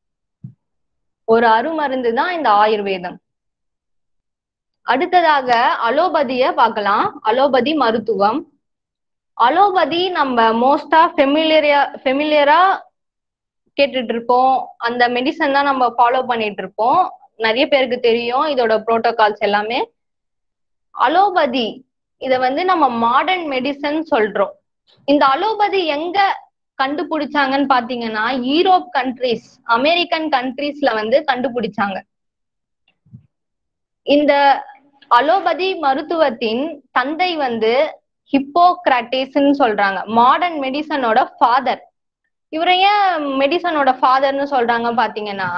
ஒரு அருமருந்து தான் இந்த ஆயுர்வேதம் அடுத்ததாக அலோபதிய பார்க்கலாம் அலோபதி மருத்துவம் அலோபதி நம்ம மோஸ்டா ஃபெமிலியரா ஃபெமிலியரா கேட்டுட்டு இருப்போம் அந்த மெடிசன் தான் நம்ம ஃபாலோ பண்ணிட்டு இருப்போம் நிறைய பேருக்கு தெரியும் இதோட புரோட்டோகால்ஸ் எல்லாமே அலோபதி இத வந்து நம்ம மாடர்ன் மெடிசன் சொல்றோம் இந்த அலோபதி எங்க கண்டுபிடிச்சாங்கன்னு பாத்தீங்கன்னா யூரோப் கண்ட்ரிஸ் அமெரிக்கன் கண்ட்ரீஸ்ல வந்து கண்டுபிடிச்சாங்க இந்த அலோபதி மருத்துவத்தின் தந்தை வந்து ஹிப்போக்ராட்டிஸ்ன்னு சொல்றாங்க மாடர்ன் மெடிசனோட ஃபாதர் இவரை ஏன் மெடிசனோட ஃபாதர்னு சொல்றாங்க பாத்தீங்கன்னா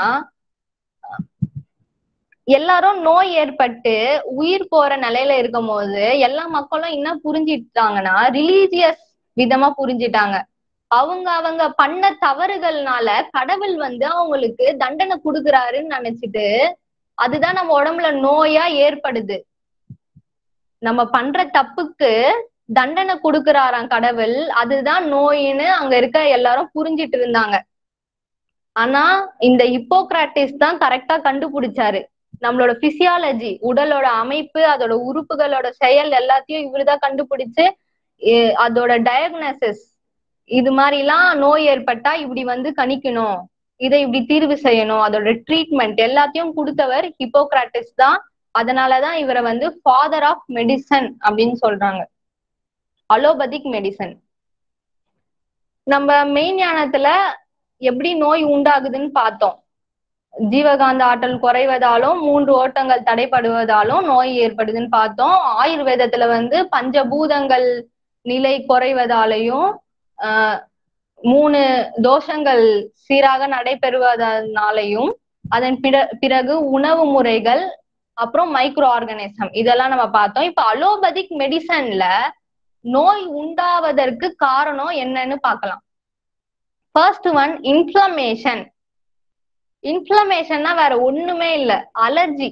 எல்லாரும் நோய் ஏற்பட்டு உயிர் போற நிலையில இருக்கும் போது எல்லா மக்களும் என்ன புரிஞ்சிட்டாங்கன்னா ரிலீஜியஸ் விதமா புரிஞ்சிட்டாங்க அவங்க அவங்க பண்ண தவறுகள்னால கடவுள் வந்து அவங்களுக்கு தண்டனை கொடுக்குறாருன்னு நினைச்சிட்டு அதுதான் நம்ம உடம்புல நோயா ஏற்படுது நம்ம பண்ற தப்புக்கு தண்டனை கொடுக்கறாராம் கடவுள் அதுதான் நோயின்னு அங்க இருக்க எல்லாரும் புரிஞ்சிட்டு இருந்தாங்க ஆனா இந்த ஹிப்போக்ராட்டிஸ் தான் கரெக்டா கண்டுபிடிச்சாரு நம்மளோட பிசியாலஜி உடலோட அமைப்பு அதோட உறுப்புகளோட செயல் எல்லாத்தையும் இவருதான் கண்டுபிடிச்சு அதோட டயக்னோசிஸ் இது மாதிரி எல்லாம் நோய் ஏற்பட்டா இப்படி வந்து கணிக்கணும் இதை இப்படி தீர்வு செய்யணும் அதோட ட்ரீட்மெண்ட் எல்லாத்தையும் கொடுத்தவர் ஹிப்போக்ராட்டிஸ் தான் அதனாலதான் இவரை வந்து ஃபாதர் ஆஃப் மெடிசன் அப்படின்னு சொல்றாங்க அலோபதிக் மெடிசன் நம்ம மெயின் ஞானத்துல எப்படி நோய் உண்டாகுதுன்னு பார்த்தோம் ஜீவகாந்த ஆற்றல் குறைவதாலும் மூன்று ஓட்டங்கள் தடைப்படுவதாலும் நோய் ஏற்படுதுன்னு பார்த்தோம் ஆயுர்வேதத்துல வந்து பஞ்சபூதங்கள் நிலை குறைவதாலையும் ஆஹ் மூணு தோஷங்கள் சீராக நடைபெறுவதனாலையும் அதன் பிற பிறகு உணவு முறைகள் அப்புறம் மைக்ரோ ஆர்கானிசம் இதெல்லாம் நம்ம பார்த்தோம் இப்ப அலோபதிக் மெடிசன்ல நோய் உண்டாவதற்கு காரணம் என்னன்னு பார்க்கலாம் ஃபர்ஸ்ட் ஒன் இன்ஃபிளமேஷன் இன்ஃபிளமேஷன்னா வேற ஒண்ணுமே இல்ல அலர்ஜி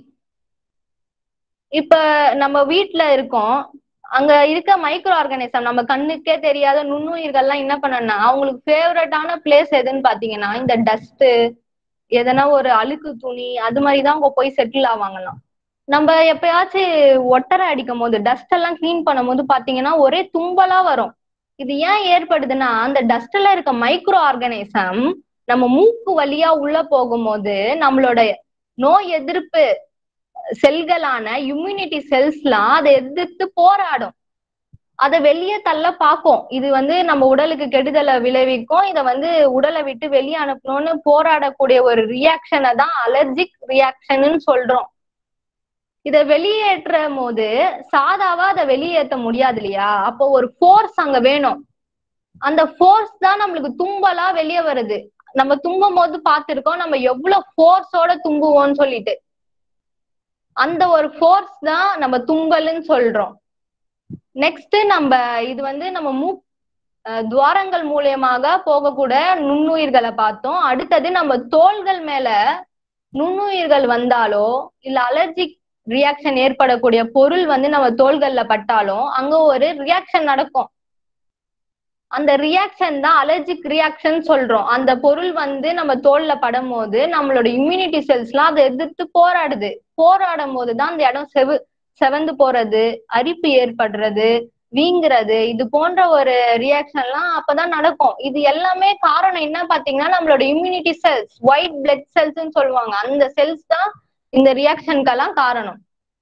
இப்ப நம்ம வீட்டுல இருக்கோம் அங்க இருக்க மைக்ரோ ஆர்கானிசம் நம்ம கண்ணுக்கே தெரியாத நுண்ணுயிர்கள்லாம் என்ன பண்ணனா அவங்களுக்கு ஃபேவரட்டான பிளேஸ் எதுன்னு பாத்தீங்கன்னா இந்த டஸ்ட் எதனா ஒரு அழுக்கு துணி அது மாதிரிதான் அவங்க போய் செட்டில் ஆவாங்கலாம் நம்ம எப்பயாச்சும் ஒட்டரை அடிக்கும் போது டஸ்ட் எல்லாம் கிளீன் பண்ணும் போது பாத்தீங்கன்னா ஒரே தும்பலா வரும் இது ஏன் ஏற்படுதுன்னா அந்த டஸ்ட்ல இருக்க மைக்ரோ ஆர்கானிசம் நம்ம மூக்கு வழியா உள்ள போகும்போது நம்மளோட நோய் எதிர்ப்பு செல்களான இம்யூனிட்டி செல்ஸ்லாம் அதை எதிர்த்து போராடும் அதை வெளியே தள்ள பார்க்கும் இது வந்து நம்ம உடலுக்கு கெடுதலை விளைவிக்கும் இதை வந்து உடலை விட்டு வெளியே அனுப்பணும்னு போராடக்கூடிய ஒரு ரியாக்ஷனை தான் அலர்ஜிக் ரியாக்ஷன் சொல்றோம் இதை வெளியேற்றும் போது சாதாவா அதை வெளியேற்ற முடியாது இல்லையா அப்போ ஒரு ஃபோர்ஸ் அங்க வேணும் அந்த ஃபோர்ஸ் தான் நம்மளுக்கு தும்பலா வெளியே வருது நம்ம தும்பும் போது பார்த்திருக்கோம் நம்ம எவ்வளவு ஃபோர்ஸோட தும்புவோம்னு சொல்லிட்டு அந்த ஒரு ஃபோர்ஸ் தான் நம்ம தும்பல்னு சொல்றோம் நெக்ஸ்ட் நம்ம இது வந்து நம்ம மூ அஹ் துவாரங்கள் மூலியமாக போகக்கூட நுண்ணுயிர்களை பார்த்தோம் அடுத்தது நம்ம தோள்கள் மேல நுண்ணுயிர்கள் வந்தாலோ இல்ல அலர்ஜிக் ரியாக்ஷன் ஏற்படக்கூடிய பொருள் வந்து நம்ம தோள்கள்ல பட்டாலும் அங்க ஒரு ரியாக்ஷன் நடக்கும் அந்த ரியாக்ஷன் தான் அலர்ஜிக் ரியாக்ஷன் சொல்றோம் அந்த பொருள் வந்து நம்ம தோல்ல படும் போது நம்மளோட இம்யூனிட்டி செல்ஸ்லாம் அதை எதிர்த்து போராடுது போராடும் போது தான் அந்த இடம் செவு செவந்து போறது அரிப்பு ஏற்படுறது வீங்குறது இது போன்ற ஒரு ரியாக்ஷன்லாம் அப்பதான் நடக்கும் இது எல்லாமே காரணம் என்ன பாத்தீங்கன்னா நம்மளோட இம்யூனிட்டி செல்ஸ் ஒயிட் பிளட் செல்ஸ்ன்னு சொல்லுவாங்க அந்த செல்ஸ் தான் இந்த ரியாக்ஷனுக்கெல்லாம் காரணம்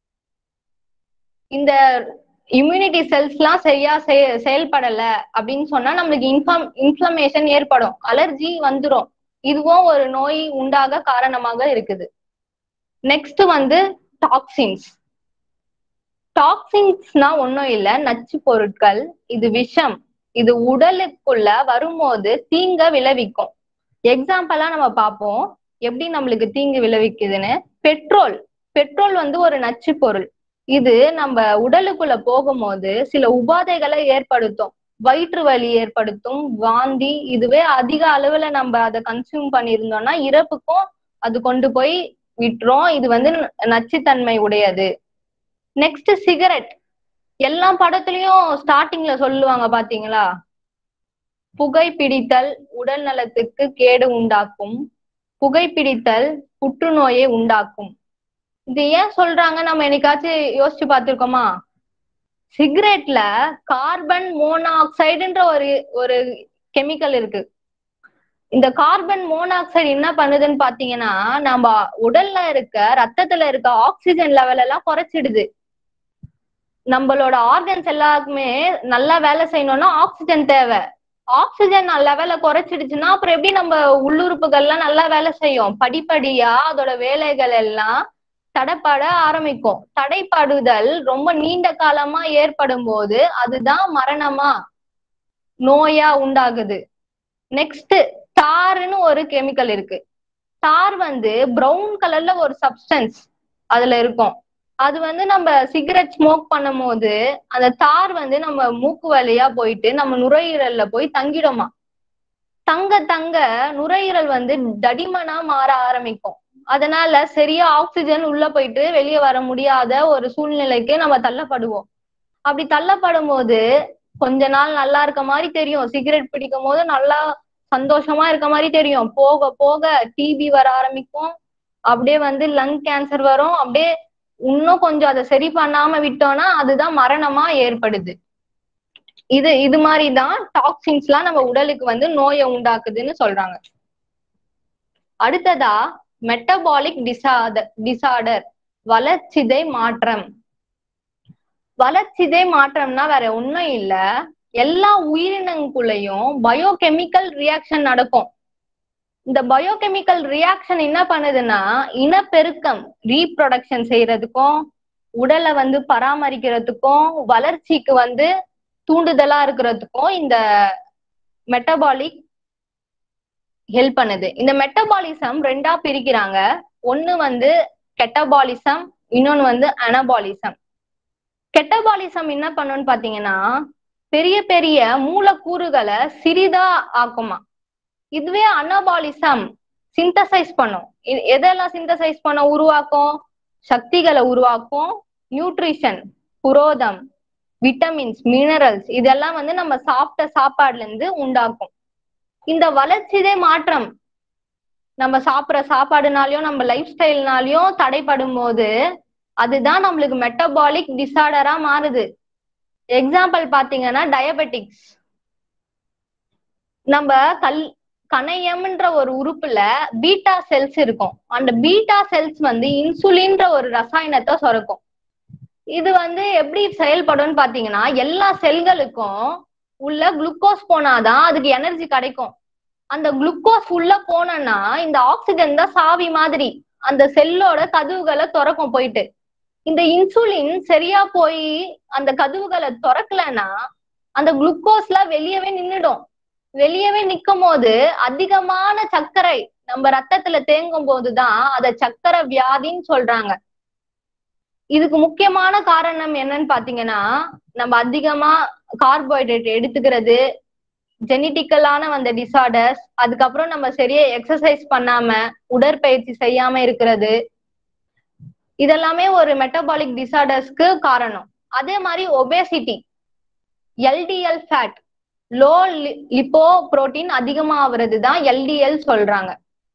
இந்த இம்யூனிட்டி செல்ஸ்லாம் சரியா செய- செயல்படல அப்படின்னு சொன்னா நம்மளுக்கு இன்ஃபார்ம் இன்ஃப்ளமேஷன் ஏற்படும் அலர்ஜி வந்துரும் இதுவும் ஒரு நோய் உண்டாக காரணமாக இருக்குது நெக்ஸ்ட் வந்து டாக்ஸின்ஸ் டாக்ஸின்ஸ்னா ஒண்ணும் இல்ல நச்சு பொருட்கள் இது விஷம் இது உடலுக்குள்ள வரும்போது தீங்க விளைவிக்கும் எக்ஸாம்பிளா நம்ம பார்ப்போம் எப்படி நம்மளுக்கு தீங்கு விளைவிக்குதுன்னு பெட்ரோல் பெட்ரோல் வந்து ஒரு நச்சு பொருள் இது நம்ம உடலுக்குள்ள போகும்போது சில உபாதைகளை ஏற்படுத்தும் வயிற்று வலி ஏற்படுத்தும் வாந்தி இதுவே அதிக அளவுல நம்ம அதை கன்சியூம் பண்ணியிருந்தோம்னா இறப்புக்கும் அது கொண்டு போய் விட்டுரும் இது வந்து நச்சுத்தன்மை உடையது நெக்ஸ்ட் சிகரெட் எல்லா படத்துலயும் ஸ்டார்டிங்ல சொல்லுவாங்க பாத்தீங்களா புகைப்பிடித்தல் உடல் நலத்துக்கு கேடு உண்டாக்கும் புகைப்பிடித்தல் புற்றுநோயை உண்டாக்கும் இது ஏன் சொல்றாங்க நம்ம என்னைக்காச்சும் யோசிச்சு பார்த்திருக்கோமா சிகரெட்ல கார்பன் மோனாக்சைடுன்ற ஒரு ஒரு கெமிக்கல் இருக்கு இந்த கார்பன் மோனாக்சைடு என்ன பண்ணுதுன்னு பாத்தீங்கன்னா நம்ம உடல்ல இருக்க ரத்தத்துல இருக்க ஆக்சிஜன் லெவல் எல்லாம் குறைச்சிடுது நம்மளோட ஆர்கன்ஸ் எல்லாருக்குமே நல்லா வேலை செய்யணும்னா ஆக்சிஜன் தேவை ஆக்சிஜன் லெவலை குறைச்சிடுச்சுன்னா அப்புறம் எப்படி நம்ம உள்ளுறுப்புகள்லாம் நல்லா வேலை செய்யும் படிப்படியா அதோட வேலைகள் எல்லாம் தடைப்பட ஆரம்பிக்கும் தடைப்படுதல் ரொம்ப நீண்ட காலமா ஏற்படும் போது அதுதான் மரணமா நோயா உண்டாகுது நெக்ஸ்ட் டார்னு ஒரு கெமிக்கல் இருக்கு டார் வந்து பிரவுன் கலர்ல ஒரு சப்ஸ்டன்ஸ் அதுல இருக்கும் அது வந்து நம்ம சிகரெட் ஸ்மோக் பண்ணும் போது அந்த தார் வந்து நம்ம மூக்கு வழியா போயிட்டு நம்ம நுரையீரல்ல போய் தங்கிடுமா தங்க தங்க நுரையீரல் வந்து தடிமனா மாற ஆரம்பிக்கும் அதனால சரியா ஆக்சிஜன் உள்ள போயிட்டு வெளியே வர முடியாத ஒரு சூழ்நிலைக்கு நம்ம தள்ளப்படுவோம் அப்படி தள்ளப்படும் போது கொஞ்ச நாள் நல்லா இருக்க மாதிரி தெரியும் சிகரெட் பிடிக்கும் போது நல்லா சந்தோஷமா இருக்க மாதிரி தெரியும் போக போக டிபி வர ஆரம்பிக்கும் அப்படியே வந்து லங் கேன்சர் வரும் அப்படியே இன்னும் கொஞ்சம் அதை சரி பண்ணாம விட்டோம்னா அதுதான் மரணமா ஏற்படுது இது இது மாதிரிதான் டாக்ஸின்ஸ் எல்லாம் நம்ம உடலுக்கு வந்து நோயை உண்டாக்குதுன்னு சொல்றாங்க அடுத்ததா மெட்டபாலிக் டிசார்டர் டிசார்டர் வளர்ச்சிதை மாற்றம் வளர்ச்சிதை மாற்றம்னா வேற ஒண்ணும் இல்ல எல்லா உயிரினங்களுக்குள்ளயும் பயோகெமிக்கல் ரியாக்ஷன் நடக்கும் இந்த பயோகெமிக்கல் ரியாக்ஷன் என்ன பண்ணுதுன்னா இனப்பெருக்கம் ரீப்ரொடக்ஷன் செய்யறதுக்கும் உடலை வந்து பராமரிக்கிறதுக்கும் வளர்ச்சிக்கு வந்து தூண்டுதலா இருக்கிறதுக்கும் இந்த மெட்டபாலிக் ஹெல்ப் பண்ணுது இந்த மெட்டபாலிசம் ரெண்டா பிரிக்கிறாங்க ஒண்ணு வந்து கெட்டபாலிசம் இன்னொன்னு வந்து அனபாலிசம் கெட்டபாலிசம் என்ன பண்ணுன்னு பாத்தீங்கன்னா பெரிய பெரிய மூலக்கூறுகளை சிறிதா ஆக்குமா இதுவே அனபாலிசம் சிந்தசைஸ் பண்ணும் இது- எதெல்லாம் சிந்தசைஸ் பண்ண உருவாக்கும் சக்திகளை உருவாக்கும் நியூட்ரிஷன் புரோதம் விட்டமின்ஸ் மினரல்ஸ் இதெல்லாம் வந்து நம்ம சாப்பிட்ட சாப்பாடுல இருந்து உண்டாக்கும் இந்த வளர்ச்சிதே மாற்றம் நம்ம சாப்பிடுற சாப்பாடுனாலயும் நம்ம லைஃப் ஸ்டைல்னாலயும் தடைப்படும் போது அதுதான் நம்மளுக்கு மெட்டபாலிக் டிசார்டரா மாறுது எக்ஸாம்பிள் பாத்தீங்கன்னா டயபெட்டிக்ஸ் நம்ம கல் கணையம்ன்ற ஒரு உறுப்புல பீட்டா செல்ஸ் இருக்கும் அந்த பீட்டா செல்ஸ் வந்து இன்சுலின்ற ஒரு ரசாயனத்தை சுரக்கும் இது வந்து எப்படி செயல்படும்னு பாத்தீங்கன்னா எல்லா செல்களுக்கும் உள்ள குளுக்கோஸ் போனாதான் அதுக்கு எனர்ஜி கிடைக்கும் அந்த குளுக்கோஸ் உள்ள போனோம்னா இந்த ஆக்சிஜன் தான் சாவி மாதிரி அந்த செல்லோட கதவுகளை திறக்கும் போயிட்டு இந்த இன்சுலின் சரியா போய் அந்த கதவுகளை திறக்கலன்னா அந்த குளுக்கோஸ்ல வெளியவே நின்னுடும் வெளியவே நிக்கும் போது அதிகமான சர்க்கரை நம்ம ரத்தத்துல தேங்கும் போதுதான் அத சர்க்கரை வியாதின்னு சொல்றாங்க இதுக்கு முக்கியமான காரணம் என்னன்னு பாத்தீங்கன்னா நம்ம அதிகமா கார்போஹைட்ரேட் எடுத்துக்கிறது ஜெனட்டிக்கலான வந்த டிசார்டர்ஸ் அதுக்கப்புறம் நம்ம சரியா எக்ஸசைஸ் பண்ணாம உடற்பயிற்சி செய்யாம இருக்கிறது இதெல்லாமே ஒரு மெட்டபாலிக் டிசார்டர்ஸ்க்கு காரணம் அதே மாதிரி obesity LDL fat low lipoprotein அதிகமாகிறது தான் எல்டிஎல் சொல்றாங்க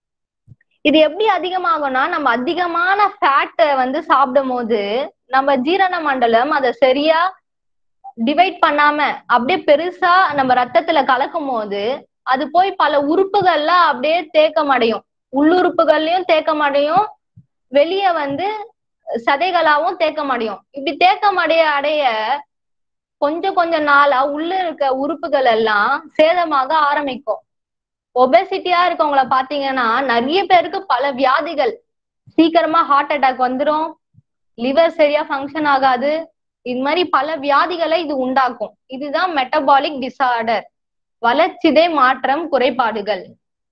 இது எப்படி அதிகமாகும்னா நம்ம அதிகமான ஃபேட்டை வந்து சாப்பிடும் போது நம்ம ஜீரண மண்டலம் அதை சரியா டிவைட் பண்ணாம அப்படியே பெருசா நம்ம ரத்தத்துல கலக்கும் போது அது போய் பல உறுப்புகள்ல அப்படியே தேக்கம் அடையும் உள்ளுறுப்புகள்லயும் தேக்கம் அடையும் வெளியே வந்து சதைகளாவும் தேக்கம் அடையும் இப்படி தேக்கம் அடைய அடைய கொஞ்சம் கொஞ்ச நாளா உள்ள இருக்க உறுப்புகள் எல்லாம் சேதமாக ஆரம்பிக்கும் ஒபேசிட்டியா இருக்கவங்கள பாத்தீங்கன்னா நிறைய பேருக்கு பல வியாதிகள் சீக்கிரமா ஹார்ட் அட்டாக் வந்துரும் லிவர் சரியா ஃபங்க்ஷன் ஆகாது இது மாதிரி பல வியாதிகளை இது உண்டாக்கும் இதுதான் மெட்டபாலிக் டிசார்டர் வளர்ச்சிதை மாற்றம் குறைபாடுகள்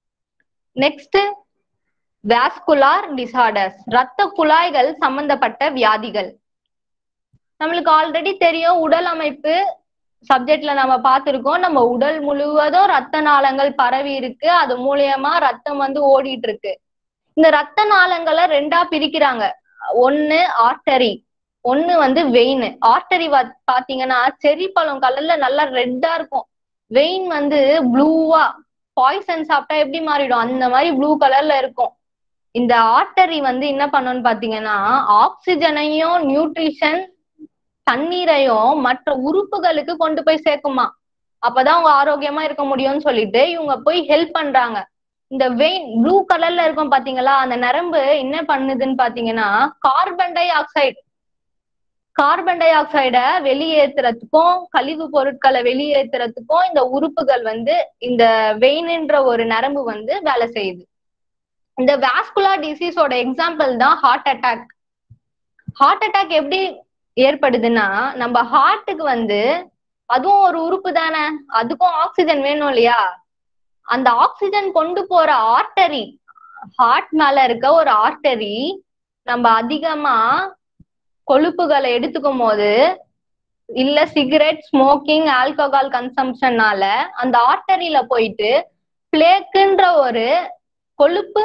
நெக்ஸ்ட் வாஸ்குலார் டிசார்டர்ஸ் ரத்த குழாய்கள் சம்பந்தப்பட்ட வியாதிகள் நம்மளுக்கு ஆல்ரெடி தெரியும் உடல் அமைப்பு சப்ஜெக்ட்ல நம்ம பார்த்திருக்கோம் நம்ம உடல் முழுவதும் ரத்த நாளங்கள் பரவி இருக்கு அது மூலியமா ரத்தம் வந்து ஓடிட்டு இருக்கு இந்த ரத்த நாளங்களை ரெண்டா பிரிக்கிறாங்க ஒன்னு ஆர்டரி ஒண்ணு வந்து வெயின் ஆர்டரி பாத்தீங்கன்னா செரி பழம் கலர்ல நல்லா ரெட்டா இருக்கும் வெயின் வந்து ப்ளூவா பாய்சன் சாப்பிட்டா எப்படி மாறிடும் அந்த மாதிரி ப்ளூ கலர்ல இருக்கும் இந்த ஆர்டரி வந்து என்ன பண்ணணும்னு பாத்தீங்கன்னா ஆக்சிஜனையும் நியூட்ரிஷன் தண்ணீரையும் மற்ற உறுப்புகளுக்கு கொண்டு போய் சேர்க்குமா அப்பதான் அவங்க ஆரோக்கியமா இருக்க முடியும்னு சொல்லிட்டு இவங்க போய் ஹெல்ப் பண்றாங்க இந்த வெயின் ப்ளூ கலர்ல இருக்கும் பாத்தீங்களா அந்த நரம்பு என்ன பண்ணுதுன்னு பாத்தீங்கன்னா கார்பன் டை ஆக்சைடு கார்பன் டை ஆக்சைட வெளியேற்றுறதுக்கும் கழிவு பொருட்களை வெளியேற்றுறதுக்கும் இந்த உறுப்புகள் வந்து இந்த வெயின்ன்ற ஒரு நரம்பு வந்து வேலை செய்யுது இந்த வாஸ்குலர் டிசீஸோட எக்ஸாம்பிள் தான் ஹார்ட் அட்டாக் ஹார்ட் அட்டாக் எப்படி ஏற்படுதுன்னா நம்ம ஹார்ட்டுக்கு வந்து அதுவும் ஒரு உறுப்பு தானே அதுக்கும் ஆக்சிஜன் வேணும் இல்லையா அந்த ஆக்சிஜன் கொண்டு போற ஆர்டரி ஹார்ட் மேல இருக்க ஒரு ஆர்டரி நம்ம அதிகமா கொழுப்புகளை எடுத்துக்கும் போது இல்ல சிகரெட் ஸ்மோக்கிங் ஆல்கஹால் கன்சம்ஷன்னால அந்த ஆர்டரியில போயிட்டு பிளேக்குன்ற ஒரு கொழுப்பு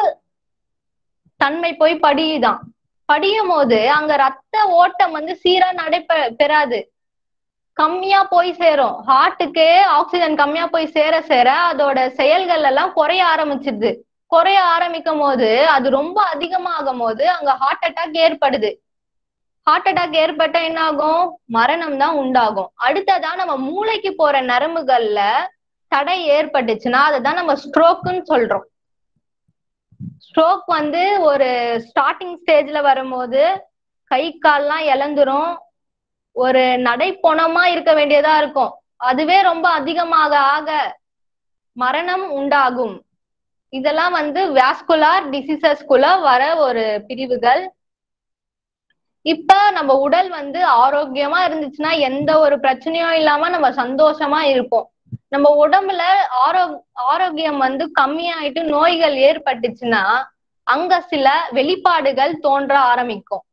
தன்மை போய் படியுதான் படியும் போது அங்க ரத்த ஓட்டம் வந்து சீரா நடைபெ பெறாது கம்மியா போய் சேரும் ஹார்ட்டுக்கு ஆக்சிஜன் கம்மியா போய் சேர சேர அதோட செயல்கள் எல்லாம் குறைய ஆரம்பிச்சிருது குறைய ஆரம்பிக்கும் போது அது ரொம்ப அதிகமாகும் போது அங்க ஹார்ட் அட்டாக் ஏற்படுது ஹார்ட் அட்டாக் ஏற்பட்டா என்ன ஆகும் மரணம் தான் உண்டாகும் அடுத்ததா நம்ம மூளைக்கு போற நரம்புகள்ல தடை ஏற்பட்டுச்சுன்னா அதுதான் நம்ம ஸ்ட்ரோக்குன்னு சொல்றோம் ஸ்ட்ரோக் வந்து ஒரு ஸ்டார்டிங் ஸ்டேஜ்ல வரும்போது கை கால்லாம் இழந்துரும் ஒரு நடைப்பொணமா இருக்க வேண்டியதா இருக்கும் அதுவே ரொம்ப அதிகமாக ஆக மரணம் உண்டாகும் இதெல்லாம் வந்து வாஸ்குலார் டிசீசஸ்குள்ள வர ஒரு பிரிவுகள் இப்ப நம்ம உடல் வந்து ஆரோக்கியமா இருந்துச்சுன்னா எந்த ஒரு பிரச்சனையும் இல்லாம நம்ம சந்தோஷமா இருப்போம் நம்ம உடம்புல ஆரோ ஆரோக்கியம் வந்து கம்மியாயிட்டு நோய்கள் ஏற்பட்டுச்சுன்னா அங்க சில வெளிப்பாடுகள் தோன்ற ஆரம்பிக்கும்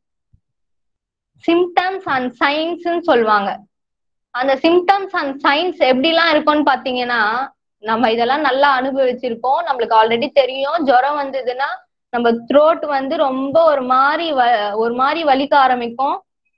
சிம்டம்ஸ் அண்ட் சைன்ஸ்ன்னு சொல்லுவாங்க அந்த சிம்டம்ஸ் அண்ட் சைன்ஸ் எப்படிலாம் இருக்கும்னு பாத்தீங்கன்னா நம்ம இதெல்லாம் நல்லா அனுபவிச்சிருப்போம் நம்மளுக்கு ஆல்ரெடி தெரியும் ஜுரம் வந்ததுன்னா நம்ம த்ரோட் வந்து ரொம்ப ஒரு மாதிரி ஒரு மாதிரி வலிக்க ஆரம்பிக்கும்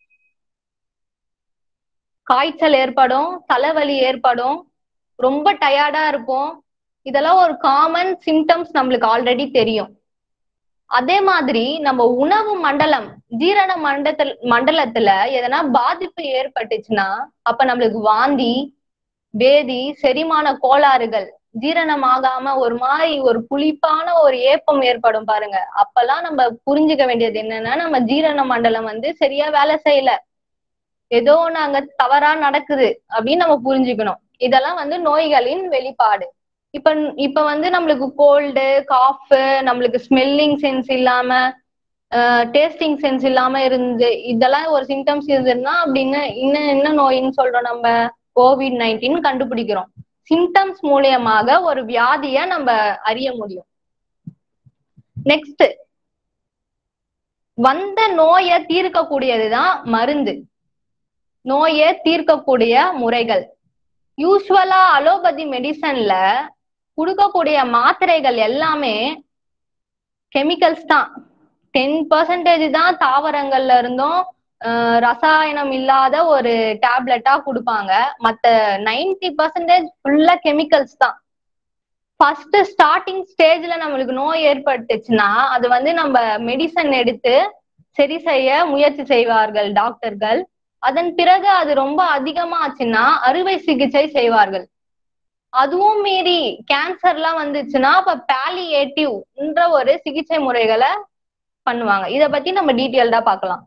காய்ச்சல் ஏற்படும் தலைவலி ஏற்படும் ரொம்ப டயர்டா இருப்போம் இதெல்லாம் ஒரு காமன் சிம்டம்ஸ் நம்மளுக்கு ஆல்ரெடி தெரியும் அதே மாதிரி நம்ம உணவு மண்டலம் ஜீரண மண்டலத்தில் மண்டலத்துல எதனா பாதிப்பு ஏற்பட்டுச்சுன்னா அப்ப நம்மளுக்கு வாந்தி பேதி செரிமான கோளாறுகள் ஜீரணமாகாம ஒரு மாதிரி ஒரு புளிப்பான ஒரு ஏப்பம் ஏற்படும் பாருங்க அப்பெல்லாம் நம்ம புரிஞ்சுக்க வேண்டியது என்னன்னா நம்ம ஜீரண மண்டலம் வந்து சரியா வேலை செய்யல ஏதோ ஒண்ணு அங்க தவறா நடக்குது அப்படின்னு நம்ம புரிஞ்சுக்கணும் இதெல்லாம் வந்து நோய்களின் வெளிப்பாடு இப்ப இப்ப வந்து நம்மளுக்கு கோல்டு காஃப் நம்மளுக்கு ஸ்மெல்லிங் சென்ஸ் இல்லாம டேஸ்டிங் சென்ஸ் இல்லாம இருந்து இதெல்லாம் ஒரு சிம்டம்ஸ் இருந்ததுன்னா அப்படின்னு இன்னும் என்ன நோயின்னு சொல்றோம் நம்ம கோவிட் நைன்டீன் கண்டுபிடிக்கிறோம் சிம்டம்ஸ் மூலியமாக ஒரு வியாதிய நம்ம அறிய முடியும் நெக்ஸ்ட் வந்த நோயை தீர்க்கக்கூடியதுதான் மருந்து நோயை தீர்க்கக்கூடிய முறைகள் யூஸ்வலா அலோபதி மெடிசன்ல கொடுக்கக்கூடிய மாத்திரைகள் எல்லாமே கெமிக்கல்ஸ் தான் டென் பர்சன்டேஜ் தான் தாவரங்கள்ல இருந்தும் அஹ், ரசாயனம் இல்லாத ஒரு டேப்லெட்டா கொடுப்பாங்க மத்த நைன்டி பர்சன்டேஜ் ஃபுல்லா கெமிக்கல்ஸ் தான் ஃபர்ஸ்ட் ஸ்டார்டிங் ஸ்டேஜ்ல நம்மளுக்கு நோய் ஏற்பட்டுச்சுன்னா அது வந்து நம்ம மெடிசன் எடுத்து சரி செய்ய முயற்சி செய்வார்கள் டாக்டர்கள் அதன் பிறகு அது ரொம்ப அதிகமாச்சுன்னா அறுவை சிகிச்சை செய்வார்கள் அதுவும் மீறி கேன்சர்லாம் வந்துச்சுன்னா அப்ப பாலியேட்டிவ்ன்ற ஒரு சிகிச்சை முறைகளை பண்ணுவாங்க இத பத்தி நம்ம டீட்டெயில்டா பார்க்கலாம்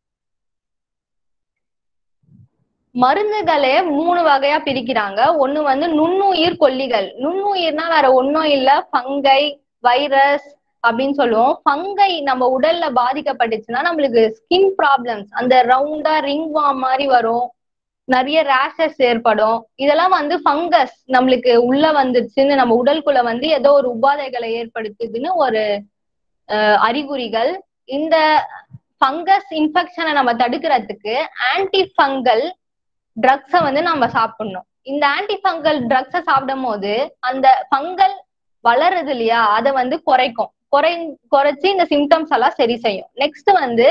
மருந்துகளே மூணு வகையா பிரிக்கிறாங்க ஒண்ணு வந்து நுண்ணுயிர் கொல்லிகள் நுண்ணுயிர்னா வேற ஒண்ணும் இல்ல ஃபங்கை வைரஸ் அப்படின்னு சொல்லுவோம் ஃபங்கை நம்ம உடல்ல பாதிக்கப்பட்டுச்சுன்னா நம்மளுக்கு ஸ்கின் ப்ராப்ளம்ஸ் அந்த ரவுண்டா ரிங் வார்ம் மாதிரி வரும் நிறைய ரேஷஸ் ஏற்படும் இதெல்லாம் வந்து ஃபங்கஸ் நம்மளுக்கு உள்ள வந்துருச்சுன்னு நம்ம உடலுக்குள்ள வந்து ஏதோ ஒரு உபாதைகளை ஏற்படுத்துதுன்னு ஒரு அஹ், அறிகுறிகள் இந்த ஃபங்கஸ் இன்ஃபெக்ஷனை நம்ம தடுக்கிறதுக்கு ஆன்டி ஃபங்கல் ட்ரக்ஸை வந்து நம்ம சாப்பிடணும் இந்த ஆன்டி ஃபங்கல் ட்ரக்ஸை சாப்பிடும் போது அந்த ஃபங்கல் வளருது இல்லையா அதை வந்து குறைக்கும் குறை குறைச்சி இந்த சிம்டம்ஸ் எல்லாம் சரி செய்யும் நெக்ஸ்ட் வந்து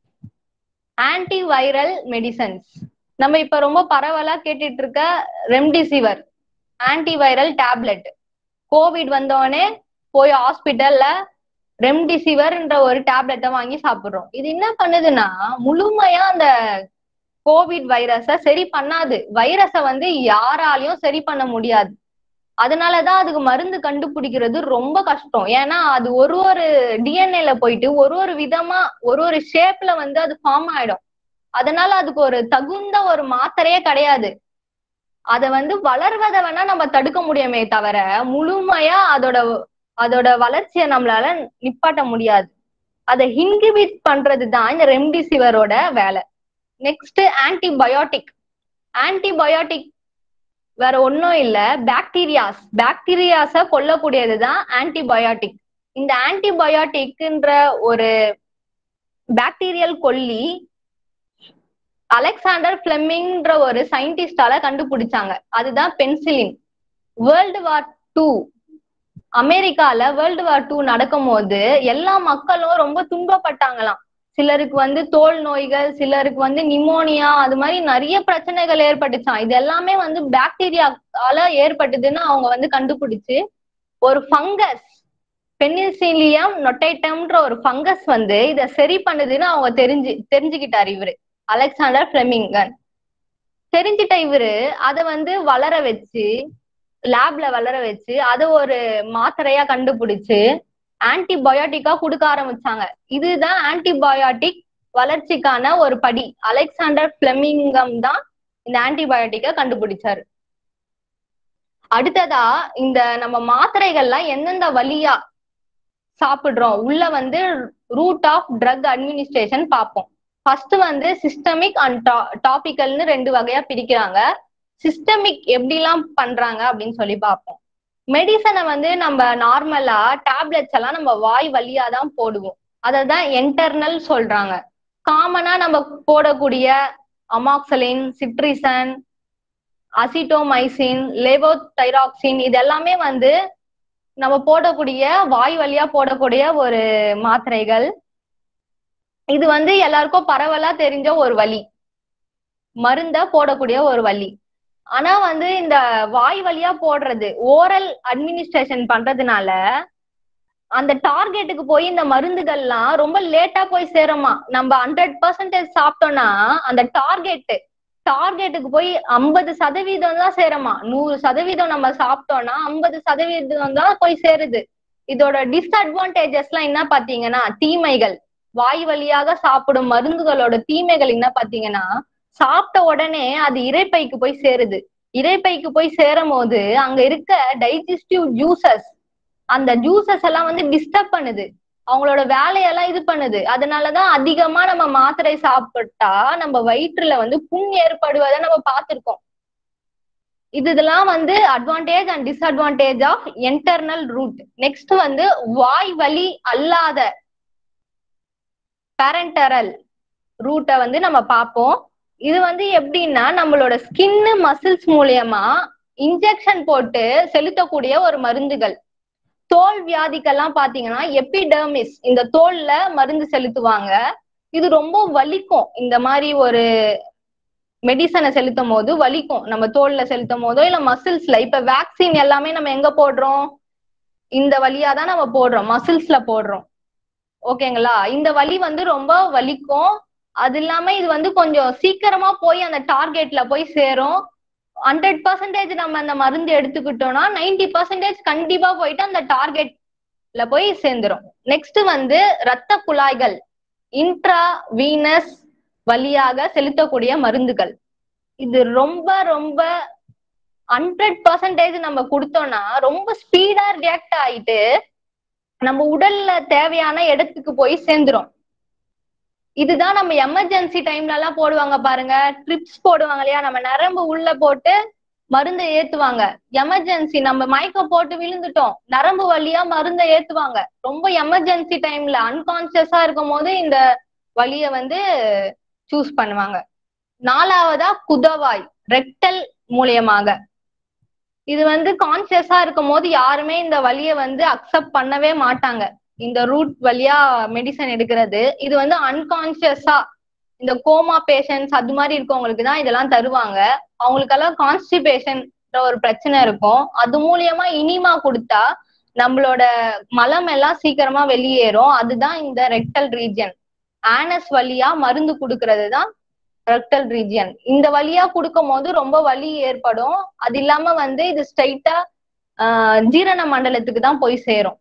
ஆன்டி வைரல் மெடிசன்ஸ் நம்ம இப்ப ரொம்ப பரவலா கேட்டுட்டு இருக்க remdesivir antiviral tablet Covid வந்தோடனே போய் ஹாஸ்பிட்டல்ல ரெம்டிசிவர்ன்ற ஒரு டேப்லெட்டை வாங்கி சாப்பிடுறோம் இது என்ன பண்ணுதுன்னா முழுமையா அந்த கோவிட் வைரஸ சரி பண்ணாது வைரஸ வந்து யாராலையும் சரி பண்ண முடியாது அதனாலதான் அதுக்கு மருந்து கண்டுபிடிக்கிறது ரொம்ப கஷ்டம் ஏன்னா அது ஒரு ஒரு டிஎன்ஏல போயிட்டு ஒரு ஒரு விதமா ஒரு ஒரு ஷேப்ல வந்து அது ஃபார்ம் ஆயிடும் அதனால அதுக்கு ஒரு தகுந்த ஒரு மாத்திரையே கிடையாது அத வந்து வளர்வதை வேணா நம்ம தடுக்க முடியுமே தவிர முழுமையா அதோட அதோட வளர்ச்சியை நம்மளால நிப்பாட்ட முடியாது அதை இன்ஹிபிட் பண்றது தான் இந்த ரெம்டிசிவரோட வேலை நெக்ஸ்ட் ஆன்டிபயோட்டிக் ஆன்டிபயோட்டிக் வேற ஒன்றும் இல்ல பாக்டீரியாஸ் பாக்டீரியாஸ கொல்லக்கூடியதுதான் ஆன்டிபயோட்டிக் இந்த ஆன்டிபயோட்டிக்ன்ற ஒரு பாக்டீரியல் கொல்லி அலெக்சாண்டர் பிளெமிங்ன்ற ஒரு சயின்டிஸ்டால கண்டுபிடிச்சாங்க அதுதான் பென்சிலின் வேர்ல்டு வார் டூ அமெரிக்கால வேர்ல்டு வார் டூ நடக்கும் போது எல்லா மக்களும் ரொம்ப துன்பப்பட்டாங்களாம் சிலருக்கு வந்து தோல் நோய்கள் சிலருக்கு வந்து நிமோனியா அது மாதிரி நிறைய பிரச்சனைகள் ஏற்பட்டுச்சாம் இது எல்லாமே வந்து பாக்டீரியால ஏற்பட்டதுன்னு அவங்க வந்து கண்டுபிடிச்சு ஒரு ஃபங்கஸ் பெனிசிலியம் நொட்டைட்டம்ன்ற ஒரு ஃபங்கஸ் வந்து இத சரி பண்ணுதுன்னு அவங்க தெரிஞ்சு தெரிஞ்சுக்கிட்டாரு இவரு அலெக்சாண்டர் பிளெமிங்கன் தெரிஞ்சிட்ட இவரு அதை வந்து வளர வச்சு லேப்ல வளர வச்சு அதை ஒரு மாத்திரையா கண்டுபிடிச்சு ஆன்டிபயோட்டிக்கா கொடுக்க ஆரம்பிச்சாங்க இதுதான் ஆன்டிபயோட்டிக் வளர்ச்சிக்கான ஒரு படி அலெக்சாண்டர் பிளெமிங்கம் தான் இந்த ஆன்டிபயோட்டிக்கை கண்டுபிடிச்சாரு அடுத்ததா இந்த நம்ம மாத்திரைகள்லாம் எந்தெந்த வழியா சாப்பிடுறோம் உள்ள வந்து ரூட் ஆஃப் ட்ரக் அட்மினிஸ்ட்ரேஷன் பார்ப்போம் ஃபர்ஸ்ட் வந்து சிஸ்டமிக் அண்ட் டாபிக்கல்னு ரெண்டு வகையா பிரிக்கிறாங்க சிஸ்டமிக் எப்படிலாம் பண்றாங்க அப்படின்னு சொல்லி பார்ப்போம் மெடிசனை வந்து நம்ம நார்மலா டேப்லெட்ஸ் எல்லாம் நம்ம வாய் வழியா தான் போடுவோம் அதை தான் என்டர்னல் சொல்றாங்க காமனா நம்ம போடக்கூடிய அமாக்சலின் சிட்ரிசன் அசிட்டோமைசின் லெவோதைராக்சின் இது எல்லாமே வந்து நம்ம போடக்கூடிய வாய் வழியா போடக்கூடிய ஒரு மாத்திரைகள் இது வந்து எல்லாருக்கும் பரவலா தெரிஞ்ச ஒரு வழி மருந்த போடக்கூடிய ஒரு வழி ஆனா வந்து இந்த வாய் வழியா போடுறது ஓரல் அட்மினிஸ்ட்ரேஷன் பண்றதுனால அந்த டார்கெட்டுக்கு போய் இந்த மருந்துகள்லாம் ரொம்ப லேட்டா போய் சேருமா நம்ம ஹண்ட்ரட் பர்சன்டேஜ் சாப்பிட்டோம்னா அந்த டார்கெட் டார்கெட்டுக்கு போய் ஐம்பது சதவீதம் தான் சேருமா நூறு சதவீதம் நம்ம சாப்பிட்டோம்னா ஐம்பது சதவீதம் தான் போய் சேருது இதோட டிஸ்அட்வான்டேஜஸ் எல்லாம் என்ன பாத்தீங்கன்னா தீமைகள் வாய் வழியாக சாப்பிடும் மருந்துகளோட தீமைகள் என்ன பாத்தீங்கன்னா சாப்பிட்ட உடனே அது இறைப்பைக்கு போய் சேருது இறைப்பைக்கு போய் சேரும் போது அங்க இருக்க டைஜஸ்டிவ் ஜூசஸ் அந்த ஜூசஸ் எல்லாம் வந்து டிஸ்டர்ப் பண்ணுது அவங்களோட வேலையெல்லாம் இது பண்ணுது அதனாலதான் அதிகமா நம்ம மாத்திரை சாப்பிட்டா நம்ம வயிற்றுல வந்து புண் ஏற்படுவதை நம்ம பார்த்திருக்கோம் இது இதெல்லாம் வந்து advantage and disadvantage of enteral route next வந்து வாய் வலி அல்லாத பேரண்டரல் ரூட்டை வந்து நம்ம பார்ப்போம் இது வந்து எப்படின்னா நம்மளோட ஸ்கின்னு மசில்ஸ் மூலியமா இன்ஜெக்ஷன் போட்டு செலுத்தக்கூடிய ஒரு மருந்துகள் தோல் வியாதிக்கெல்லாம் பாத்தீங்கன்னா எபிடெர்மிஸ் இந்த தோல்ல மருந்து செலுத்துவாங்க இது ரொம்ப வலிக்கும் இந்த மாதிரி ஒரு மெடிசனை செலுத்தும் போது வலிக்கும் நம்ம தோல்ல செலுத்தும் போதோ இல்ல மசில்ஸ்ல இப்ப வேக்சின் எல்லாமே நம்ம எங்க போடுறோம் இந்த வழியா தான் நம்ம போடுறோம் மசில்ஸ்ல போடுறோம் ஓகேங்களா இந்த வலி வந்து ரொம்ப வலிக்கும் அது இல்லாம இது வந்து கொஞ்சம் சீக்கிரமா போய் அந்த டார்கெட்ல போய் சேரும் ஹண்ட்ரட் பர்சன்டேஜ் நம்ம அந்த மருந்து எடுத்துக்கிட்டோம்னா நைன்டி பர்சன்டேஜ் கண்டிப்பா போயிட்டு அந்த டார்கெட்ல போய் சேர்ந்துரும் நெக்ஸ்ட் வந்து ரத்த குழாய்கள் இன்ட்ரா வீனஸ் வழியாக செலுத்தக்கூடிய மருந்துகள் இது ரொம்ப ரொம்ப ஹண்ட்ரட் பர்சன்டேஜ் நம்ம கொடுத்தோம்னா ரொம்ப ஸ்பீடா ரியாக்ட் ஆயிட்டு நம்ம உடல்ல தேவையான இடத்துக்கு போய் சேர்ந்துரும் இதுதான் நம்ம எமர்ஜென்சி டைம்ல எல்லாம் போடுவாங்க பாருங்க ட்ரிப்ஸ் போடுவாங்க இல்லையா நம்ம நரம்பு உள்ள போட்டு மருந்தை ஏத்துவாங்க எமர்ஜென்சி நம்ம மயக்கம் போட்டு விழுந்துட்டோம் நரம்பு வழியா மருந்தை ஏத்துவாங்க ரொம்ப எமர்ஜென்சி டைம்ல அன்கான்சியஸா இருக்கும் போது இந்த வழிய வந்து சூஸ் பண்ணுவாங்க நாலாவதா குதவாய் ரெக்டல் மூலியமாக இது வந்து கான்சியஸா இருக்கும் போது யாருமே இந்த வழிய வந்து அக்செப்ட் பண்ணவே மாட்டாங்க இந்த ரூட் வழியா மெடிசன் எடுக்கிறது இது வந்து அன்கான்சியஸா இந்த கோமா பேஷண்ட்ஸ் அது மாதிரி இருக்கவங்களுக்கு தான் இதெல்லாம் தருவாங்க அவங்களுக்கெல்லாம் கான்ஸ்டிபேஷன் ஒரு பிரச்சனை இருக்கும் அது மூலியமா இனிமா கொடுத்தா நம்மளோட மலம் எல்லாம் சீக்கிரமா வெளியேறும் அதுதான் இந்த ரெக்டல் ரீஜன் ஆனஸ் வழியா மருந்து கொடுக்கறது தான் ரெக்டல் ரீஜியன் இந்த வழியா கொடுக்கும் போது ரொம்ப வலி ஏற்படும் அது இல்லாம வந்து இது ஸ்ட்ரைட்டா ஜீரண மண்டலத்துக்கு தான் போய் சேரும்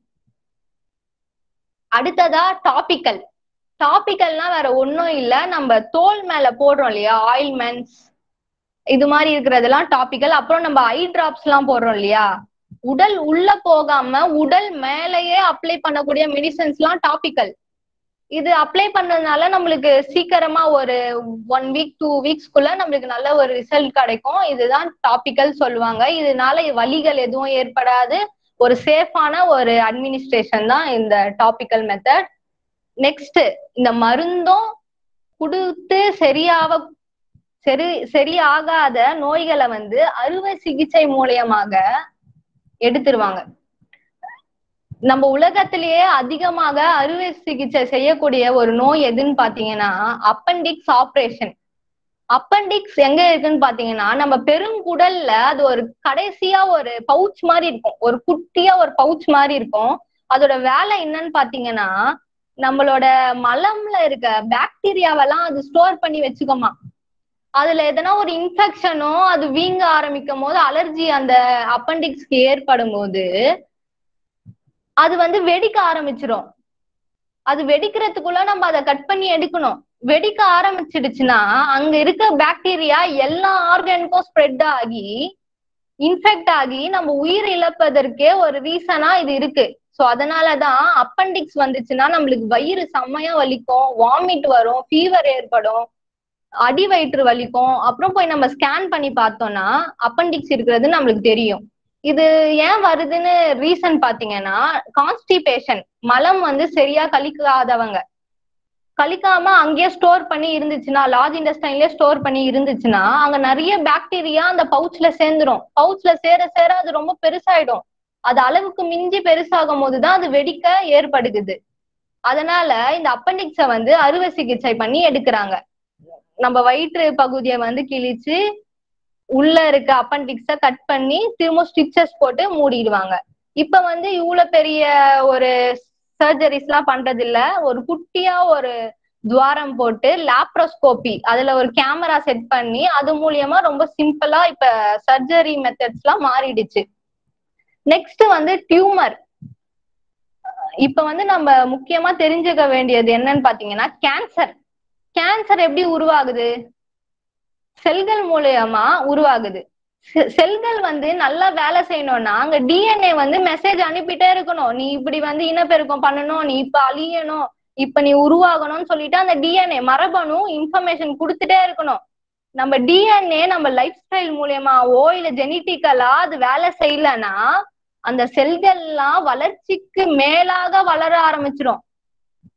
அடுத்ததா டாபிக்கல் டாபிக்கல்னா வேற ஒன்றும் இல்ல நம்ம தோல் மேல போடுறோம் இல்லையா ஆயில்மெண்ட்ஸ் இது மாதிரி இருக்கிறதெல்லாம் டாபிக்கல் அப்புறம் நம்ம ஐ டிராப்ஸ் எல்லாம் போடுறோம் இல்லையா உடல் உள்ள போகாம உடல் மேலேயே அப்ளை பண்ணக்கூடிய மெடிசன்ஸ் எல்லாம் டாபிக்கல் இது அப்ளை பண்றதுனால நம்மளுக்கு சீக்கிரமா ஒரு ஒன் வீக் டூ வீக்ஸ்க்குள்ள நம்மளுக்கு நல்ல ஒரு ரிசல்ட் கிடைக்கும் இதுதான் டாபிக்கல் சொல்லுவாங்க இதனால வலிகள் எதுவும் ஏற்படாது ஒரு சேஃபான ஒரு அட்மினிஸ்ட்ரேஷன் தான் இந்த டாபிக்கல் மெத்தட் நெக்ஸ்ட் இந்த மருந்தும் கொடுத்து சரியாக சரி சரியாகாத நோய்களை வந்து அறுவை சிகிச்சை மூலியமாக எடுத்துருவாங்க நம்ம உலகத்திலேயே அதிகமாக அறுவை சிகிச்சை செய்யக்கூடிய ஒரு நோய் எதுன்னு பாத்தீங்கன்னா அப்பண்டிக்ஸ் ஆப்ரேஷன் அப்பண்டிக்ஸ் எங்க இருக்குன்னு பாத்தீங்கன்னா நம்ம பெருங்குடல்ல அது ஒரு கடைசியா ஒரு பவுச் மாதிரி இருக்கும் ஒரு குட்டியா ஒரு பவுச் மாதிரி இருக்கும் அதோட வேலை என்னன்னு பாத்தீங்கன்னா நம்மளோட மலம்ல இருக்க பாக்டீரியாவெல்லாம் அது ஸ்டோர் பண்ணி வச்சுக்கோமா அதுல எதனா ஒரு இன்ஃபெக்ஷனோ அது வீங்க ஆரம்பிக்கும் போது அலர்ஜி அந்த அப்பண்டிக்ஸ்க்கு ஏற்படும் போது அது வந்து வெடிக்க ஆரம்பிச்சிரும் அது வெடிக்கிறதுக்குள்ள நம்ம அதை கட் பண்ணி எடுக்கணும் வெடிக்க ஆரம்பிச்சிடுச்சுன்னா அங்க இருக்க பாக்டீரியா எல்லா ஆர்கனுக்கும் ஸ்ப்ரெட் ஆகி இன்ஃபெக்ட் ஆகி நம்ம உயிர் இழப்பதற்கே ஒரு ரீசனா இது இருக்கு சோ அதனாலதான் அப்பண்டிக்ஸ் வந்துச்சுன்னா நம்மளுக்கு வயிறு செம்மையா வலிக்கும் வாமிட் வரும் ஃபீவர் ஏற்படும் அடி வயிற்று வலிக்கும் அப்புறம் போய் நம்ம ஸ்கேன் பண்ணி பார்த்தோம்னா அப்பண்டிக்ஸ் இருக்கிறது நம்மளுக்கு தெரியும் இது ஏன் வருதுன்னு ரீசன் பாத்தீங்கன்னா கான்ஸ்டிபேஷன் மலம் வந்து சரியா கழிக்காதவங்க கழிக்காம அங்கேயே ஸ்டோர் பண்ணி இருந்துச்சுன்னா லார்ஜ் இண்டஸ்டைன்லயே ஸ்டோர் பண்ணி இருந்துச்சுன்னா அங்க நிறைய பாக்டீரியா அந்த பவுச்ல சேர்ந்துரும் பவுச்ல சேர சேர அது ரொம்ப பெருசாயிடும் அது அளவுக்கு மிஞ்சி பெருசாகும் போதுதான் அது வெடிக்க ஏற்படுகுது அதனால இந்த அப்பண்டிக்ஸ வந்து அறுவை சிகிச்சை பண்ணி எடுக்கிறாங்க நம்ம வயிற்று பகுதியை வந்து கிழிச்சு உள்ள இருக்க அப்பண்டிக்ஸ கட் பண்ணி திரும்ப ஸ்டிச்சஸ் போட்டு மூடிடுவாங்க இப்ப வந்து இவ்வளவு பெரிய ஒரு சர்ஜரிஸ் எல்லாம் பண்றது இல்ல ஒரு குட்டியா ஒரு துவாரம் போட்டு லாப்ரோஸ்கோபி அதுல ஒரு கேமரா செட் பண்ணி அது மூலியமா ரொம்ப சிம்பிளா இப்ப சர்ஜரி மெத்தட்ஸ் எல்லாம் மாறிடுச்சு நெக்ஸ்ட் வந்து டியூமர் இப்ப வந்து நம்ம முக்கியமா தெரிஞ்சுக்க வேண்டியது என்னன்னு பாத்தீங்கன்னா கேன்சர் கேன்சர் எப்படி உருவாகுது செல்கள் மூலியமா உருவாகுது செல்கள் வந்து நல்லா வேலை செய்யணும்னா அங்க டிஎன்ஏ வந்து மெசேஜ் அனுப்பிட்டே இருக்கணும் நீ இப்படி வந்து இனப்பெருக்கம் பண்ணணும் நீ இப்ப அழியணும் இப்ப நீ உருவாகணும்னு சொல்லிட்டு அந்த டிஎன்ஏ மரபணு இன்ஃபர்மேஷன் கொடுத்துட்டே இருக்கணும் நம்ம டிஎன்ஏ நம்ம லைஃப் ஸ்டைல் மூலியமாவோ இல்ல ஜெனட்டிக்கலா அது வேலை செய்யலன்னா அந்த செல்கள்லாம் வளர்ச்சிக்கு மேலாக வளர ஆரம்பிச்சிடும்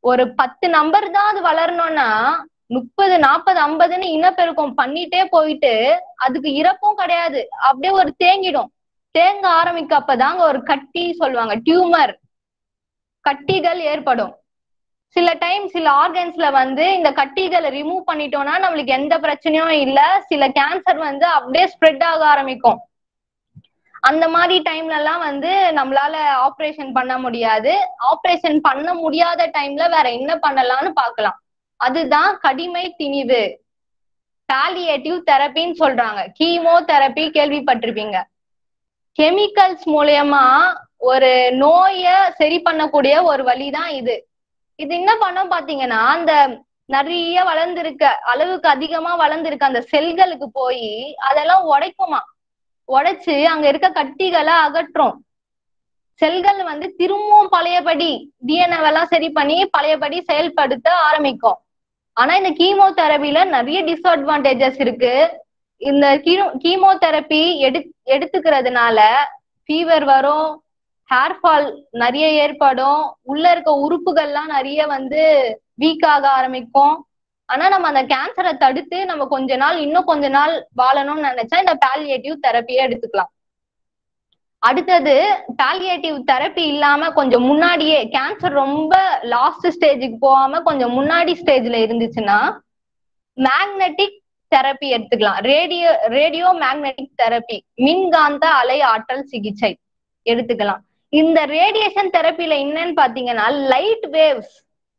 ஒரு பத்து நம்பர் தான் அது வளரணும்னா முப்பது நாற்பது ஐம்பதுன்னு இனப்பெருக்கம் பண்ணிட்டே போயிட்டு அதுக்கு இறப்பும் கிடையாது அப்படியே ஒரு தேங்கிடும் தேங்க ஆரம்பிக்க அப்பதாங்க ஒரு கட்டி சொல்லுவாங்க டியூமர் கட்டிகள் ஏற்படும் சில டைம் சில ஆர்கன்ஸ்ல வந்து இந்த கட்டிகளை ரிமூவ் பண்ணிட்டோம்னா நம்மளுக்கு எந்த பிரச்சனையும் இல்ல சில கேன்சர் வந்து அப்படியே ஸ்ப்ரெட் ஆக ஆரம்பிக்கும் அந்த மாதிரி டைம்ல எல்லாம் வந்து நம்மளால ஆப்ரேஷன் பண்ண முடியாது ஆப்ரேஷன் பண்ண முடியாத டைம்ல வேற என்ன பண்ணலாம்னு பார்க்கலாம் அதுதான் கடிமை திணிவு பாலியேட்டிவ் தெரப்பின்னு சொல்றாங்க கீமோ தெரப்பி கேள்விப்பட்டிருப்பீங்க கெமிக்கல்ஸ் மூலியமா ஒரு நோய சரி பண்ணக்கூடிய ஒரு வழிதான் இது இது என்ன பண்ணோம் பாத்தீங்கன்னா அந்த நிறைய வளர்ந்திருக்க அளவுக்கு அதிகமா வளர்ந்திருக்க அந்த செல்களுக்கு போய் அதெல்லாம் உடைக்குமா உடைச்சு அங்க இருக்க கட்டிகளை அகற்றும் செல்கள் வந்து திரும்பவும் பழையபடி டிஎன்ஏ எல்லாம் சரி பண்ணி பழையபடி செயல்படுத்த ஆரம்பிக்கும் ஆனா இந்த கீமோ தெரபில நிறைய டிஸ்அட்வான்டேஜஸ் இருக்கு இந்த கீமோ தெரப்பி எடு எடுத்துக்கிறதுனால ஃபீவர் வரும் ஹேர் ஃபால் நிறைய ஏற்படும் உள்ள இருக்க உறுப்புகள்லாம் நிறைய வந்து வீக் ஆக ஆரம்பிக்கும் ஆனா நம்ம அந்த கேன்சரை தடுத்து நம்ம கொஞ்ச நாள் இன்னும் கொஞ்ச நாள் வாழணும்னு நினைச்சா இந்த பாலியேட்டிவ் தெரப்பியை எடுத்துக்கலாம் அடுத்தது பாலியேட்டிவ் தெரப்பி இல்லாம கொஞ்சம் முன்னாடியே கேன்சர் ரொம்ப லாஸ்ட் ஸ்டேஜுக்கு போகாம கொஞ்சம் முன்னாடி ஸ்டேஜ்ல இருந்துச்சுன்னா மேக்னெட்டிக் தெரப்பி எடுத்துக்கலாம் ரேடியோ ரேடியோ மேக்னெட்டிக் தெரப்பி மின்காந்த அலை ஆற்றல் சிகிச்சை எடுத்துக்கலாம் இந்த ரேடியேஷன் தெரப்பில என்னன்னு பாத்தீங்கன்னா லைட் வேவ்ஸ்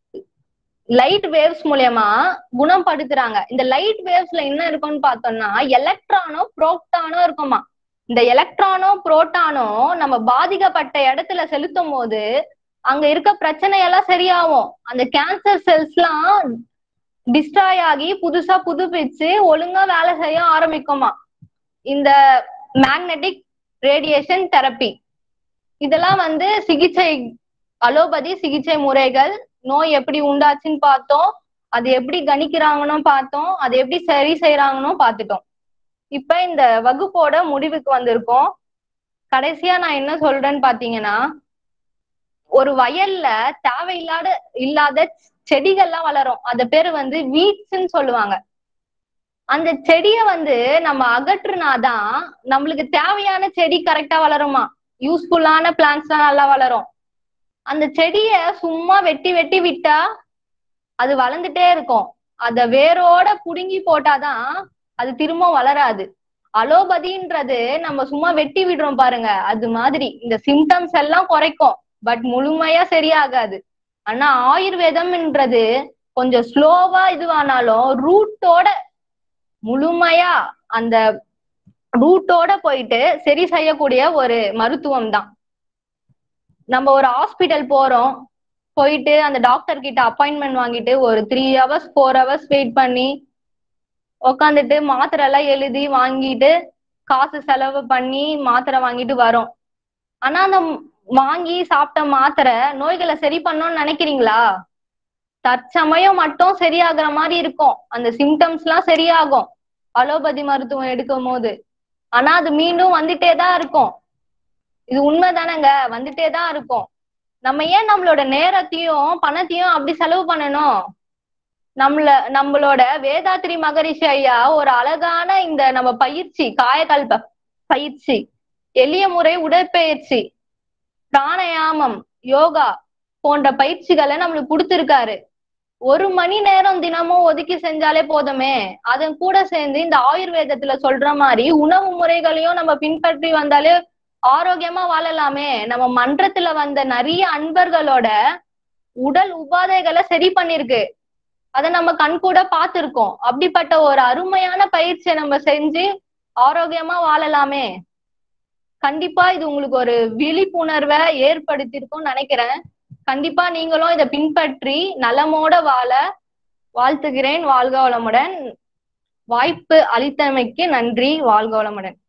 லைட் வேவ்ஸ் மூலியமா குணப்படுத்துறாங்க இந்த லைட் வேவ்ஸ்ல என்ன இருக்கும்னு பார்த்தோம்னா எலக்ட்ரானோ புரோட்டானோ இருக்குமா இந்த எலக்ட்ரானோ புரோட்டானோ நம்ம பாதிக்கப்பட்ட இடத்துல செலுத்தும் போது அங்க இருக்க பிரச்சனையெல்லாம் சரியாகும் அந்த கேன்சர் செல்ஸ்லாம் டிஸ்ட்ராய் ஆகி புதுசா புதுப்பிச்சு ஒழுங்கா வேலை செய்ய ஆரம்பிக்குமா இந்த மேக்னெட்டிக் ரேடியேஷன் தெரப்பி இதெல்லாம் வந்து சிகிச்சை அலோபதி சிகிச்சை முறைகள் நோய் எப்படி உண்டாச்சுன்னு பார்த்தோம் அது எப்படி கணிக்கிறாங்கன்னு பார்த்தோம் அது எப்படி சரி செய்யறாங்கன்னு பார்த்துட்டோம் இப்ப இந்த வகுப்போட முடிவுக்கு வந்திருக்கோம் கடைசியா நான் என்ன சொல்றேன்னு பாத்தீங்கன்னா ஒரு வயல்ல தேவையில்லாத இல்லாத செடிகள்லாம் வளரும் அத பேரு வந்து வீட்ஸ்ன்னு சொல்லுவாங்க அந்த செடிய வந்து நம்ம அகற்றுனாதான் நம்மளுக்கு தேவையான செடி கரெக்டா வளருமா யூஸ்ஃபுல்லான பிளான்ஸ் தான் நல்லா வளரும் அந்த செடிய சும்மா வெட்டி வெட்டி விட்டா அது வளர்ந்துட்டே இருக்கும் அத வேரோட புடுங்கி போட்டாதான் அது திரும்ப வளராது அலோபதின்றது நம்ம சும்மா வெட்டி விடுறோம் பாருங்க அது மாதிரி இந்த சிம்டம்ஸ் எல்லாம் குறைக்கும் பட் முழுமையா சரியாகாது ஆனா ஆயுர்வேதம்ன்றது கொஞ்சம் ஸ்லோவா இதுவானாலும் ரூட்டோட முழுமையா அந்த ரூட்டோட போயிட்டு சரி செய்யக்கூடிய ஒரு மருத்துவம் தான் நம்ம ஒரு ஹாஸ்பிட்டல் போறோம் போயிட்டு அந்த டாக்டர் கிட்ட அப்பாயின்மெண்ட் வாங்கிட்டு ஒரு three hours four hours wait பண்ணி உக்காந்துட்டு மாத்திரை எல்லாம் எழுதி வாங்கிட்டு காசு செலவு பண்ணி மாத்திரை வாங்கிட்டு வரோம் ஆனா அந்த வாங்கி சாப்பிட்ட மாத்திரை நோய்களை சரி பண்ணணும்னு நினைக்கிறீங்களா தற்சமயம் மட்டும் சரியாகிற மாதிரி இருக்கும் அந்த சிம்டம்ஸ் எல்லாம் சரியாகும் அலோபதி மருத்துவம் எடுக்கும் போது ஆனா அது மீண்டும் வந்துட்டே தான் இருக்கும் இது உண்மைதானங்க வந்துட்டே தான் இருக்கும் நம்ம ஏன் நம்மளோட நேரத்தையும் பணத்தையும் அப்படி செலவு பண்ணணும் நம்மள நம்மளோட வேதாத்ரி மகரிஷி ஐயா ஒரு அழகான இந்த நம்ம பயிற்சி காயகல்ப பயிற்சி எளிய முறை உடற்பயிற்சி பிராணயாமம் யோகா போன்ற பயிற்சிகளை நம்மளுக்கு கொடுத்திருக்காரு ஒரு மணி நேரம் தினமும் ஒதுக்கி செஞ்சாலே போதுமே அதன் கூட சேர்ந்து இந்த ஆயுர்வேதத்துல சொல்ற மாதிரி உணவு முறைகளையும் நம்ம பின்பற்றி வந்தாலே ஆரோக்கியமா வாழலாமே நம்ம மன்றத்துல வந்த நிறைய அன்பர்களோட உடல் உபாதைகளை சரி பண்ணிருக்கு அதை நம்ம கண் கூட பார்த்திருக்கோம் அப்படிப்பட்ட ஒரு அருமையான பயிற்சியை நம்ம செஞ்சு ஆரோக்கியமா வாழலாமே கண்டிப்பா இது உங்களுக்கு ஒரு விழிப்புணர்வை ஏற்படுத்தியிருக்கும்னு நினைக்கிறேன் கண்டிப்பா நீங்களும் இதை பின்பற்றி நலமோட வாழ வாழ்த்துகிறேன் வாழ்க வளமுடன் வாய்ப்பு அளித்தமைக்கு நன்றி வாழ்க வளமுடன்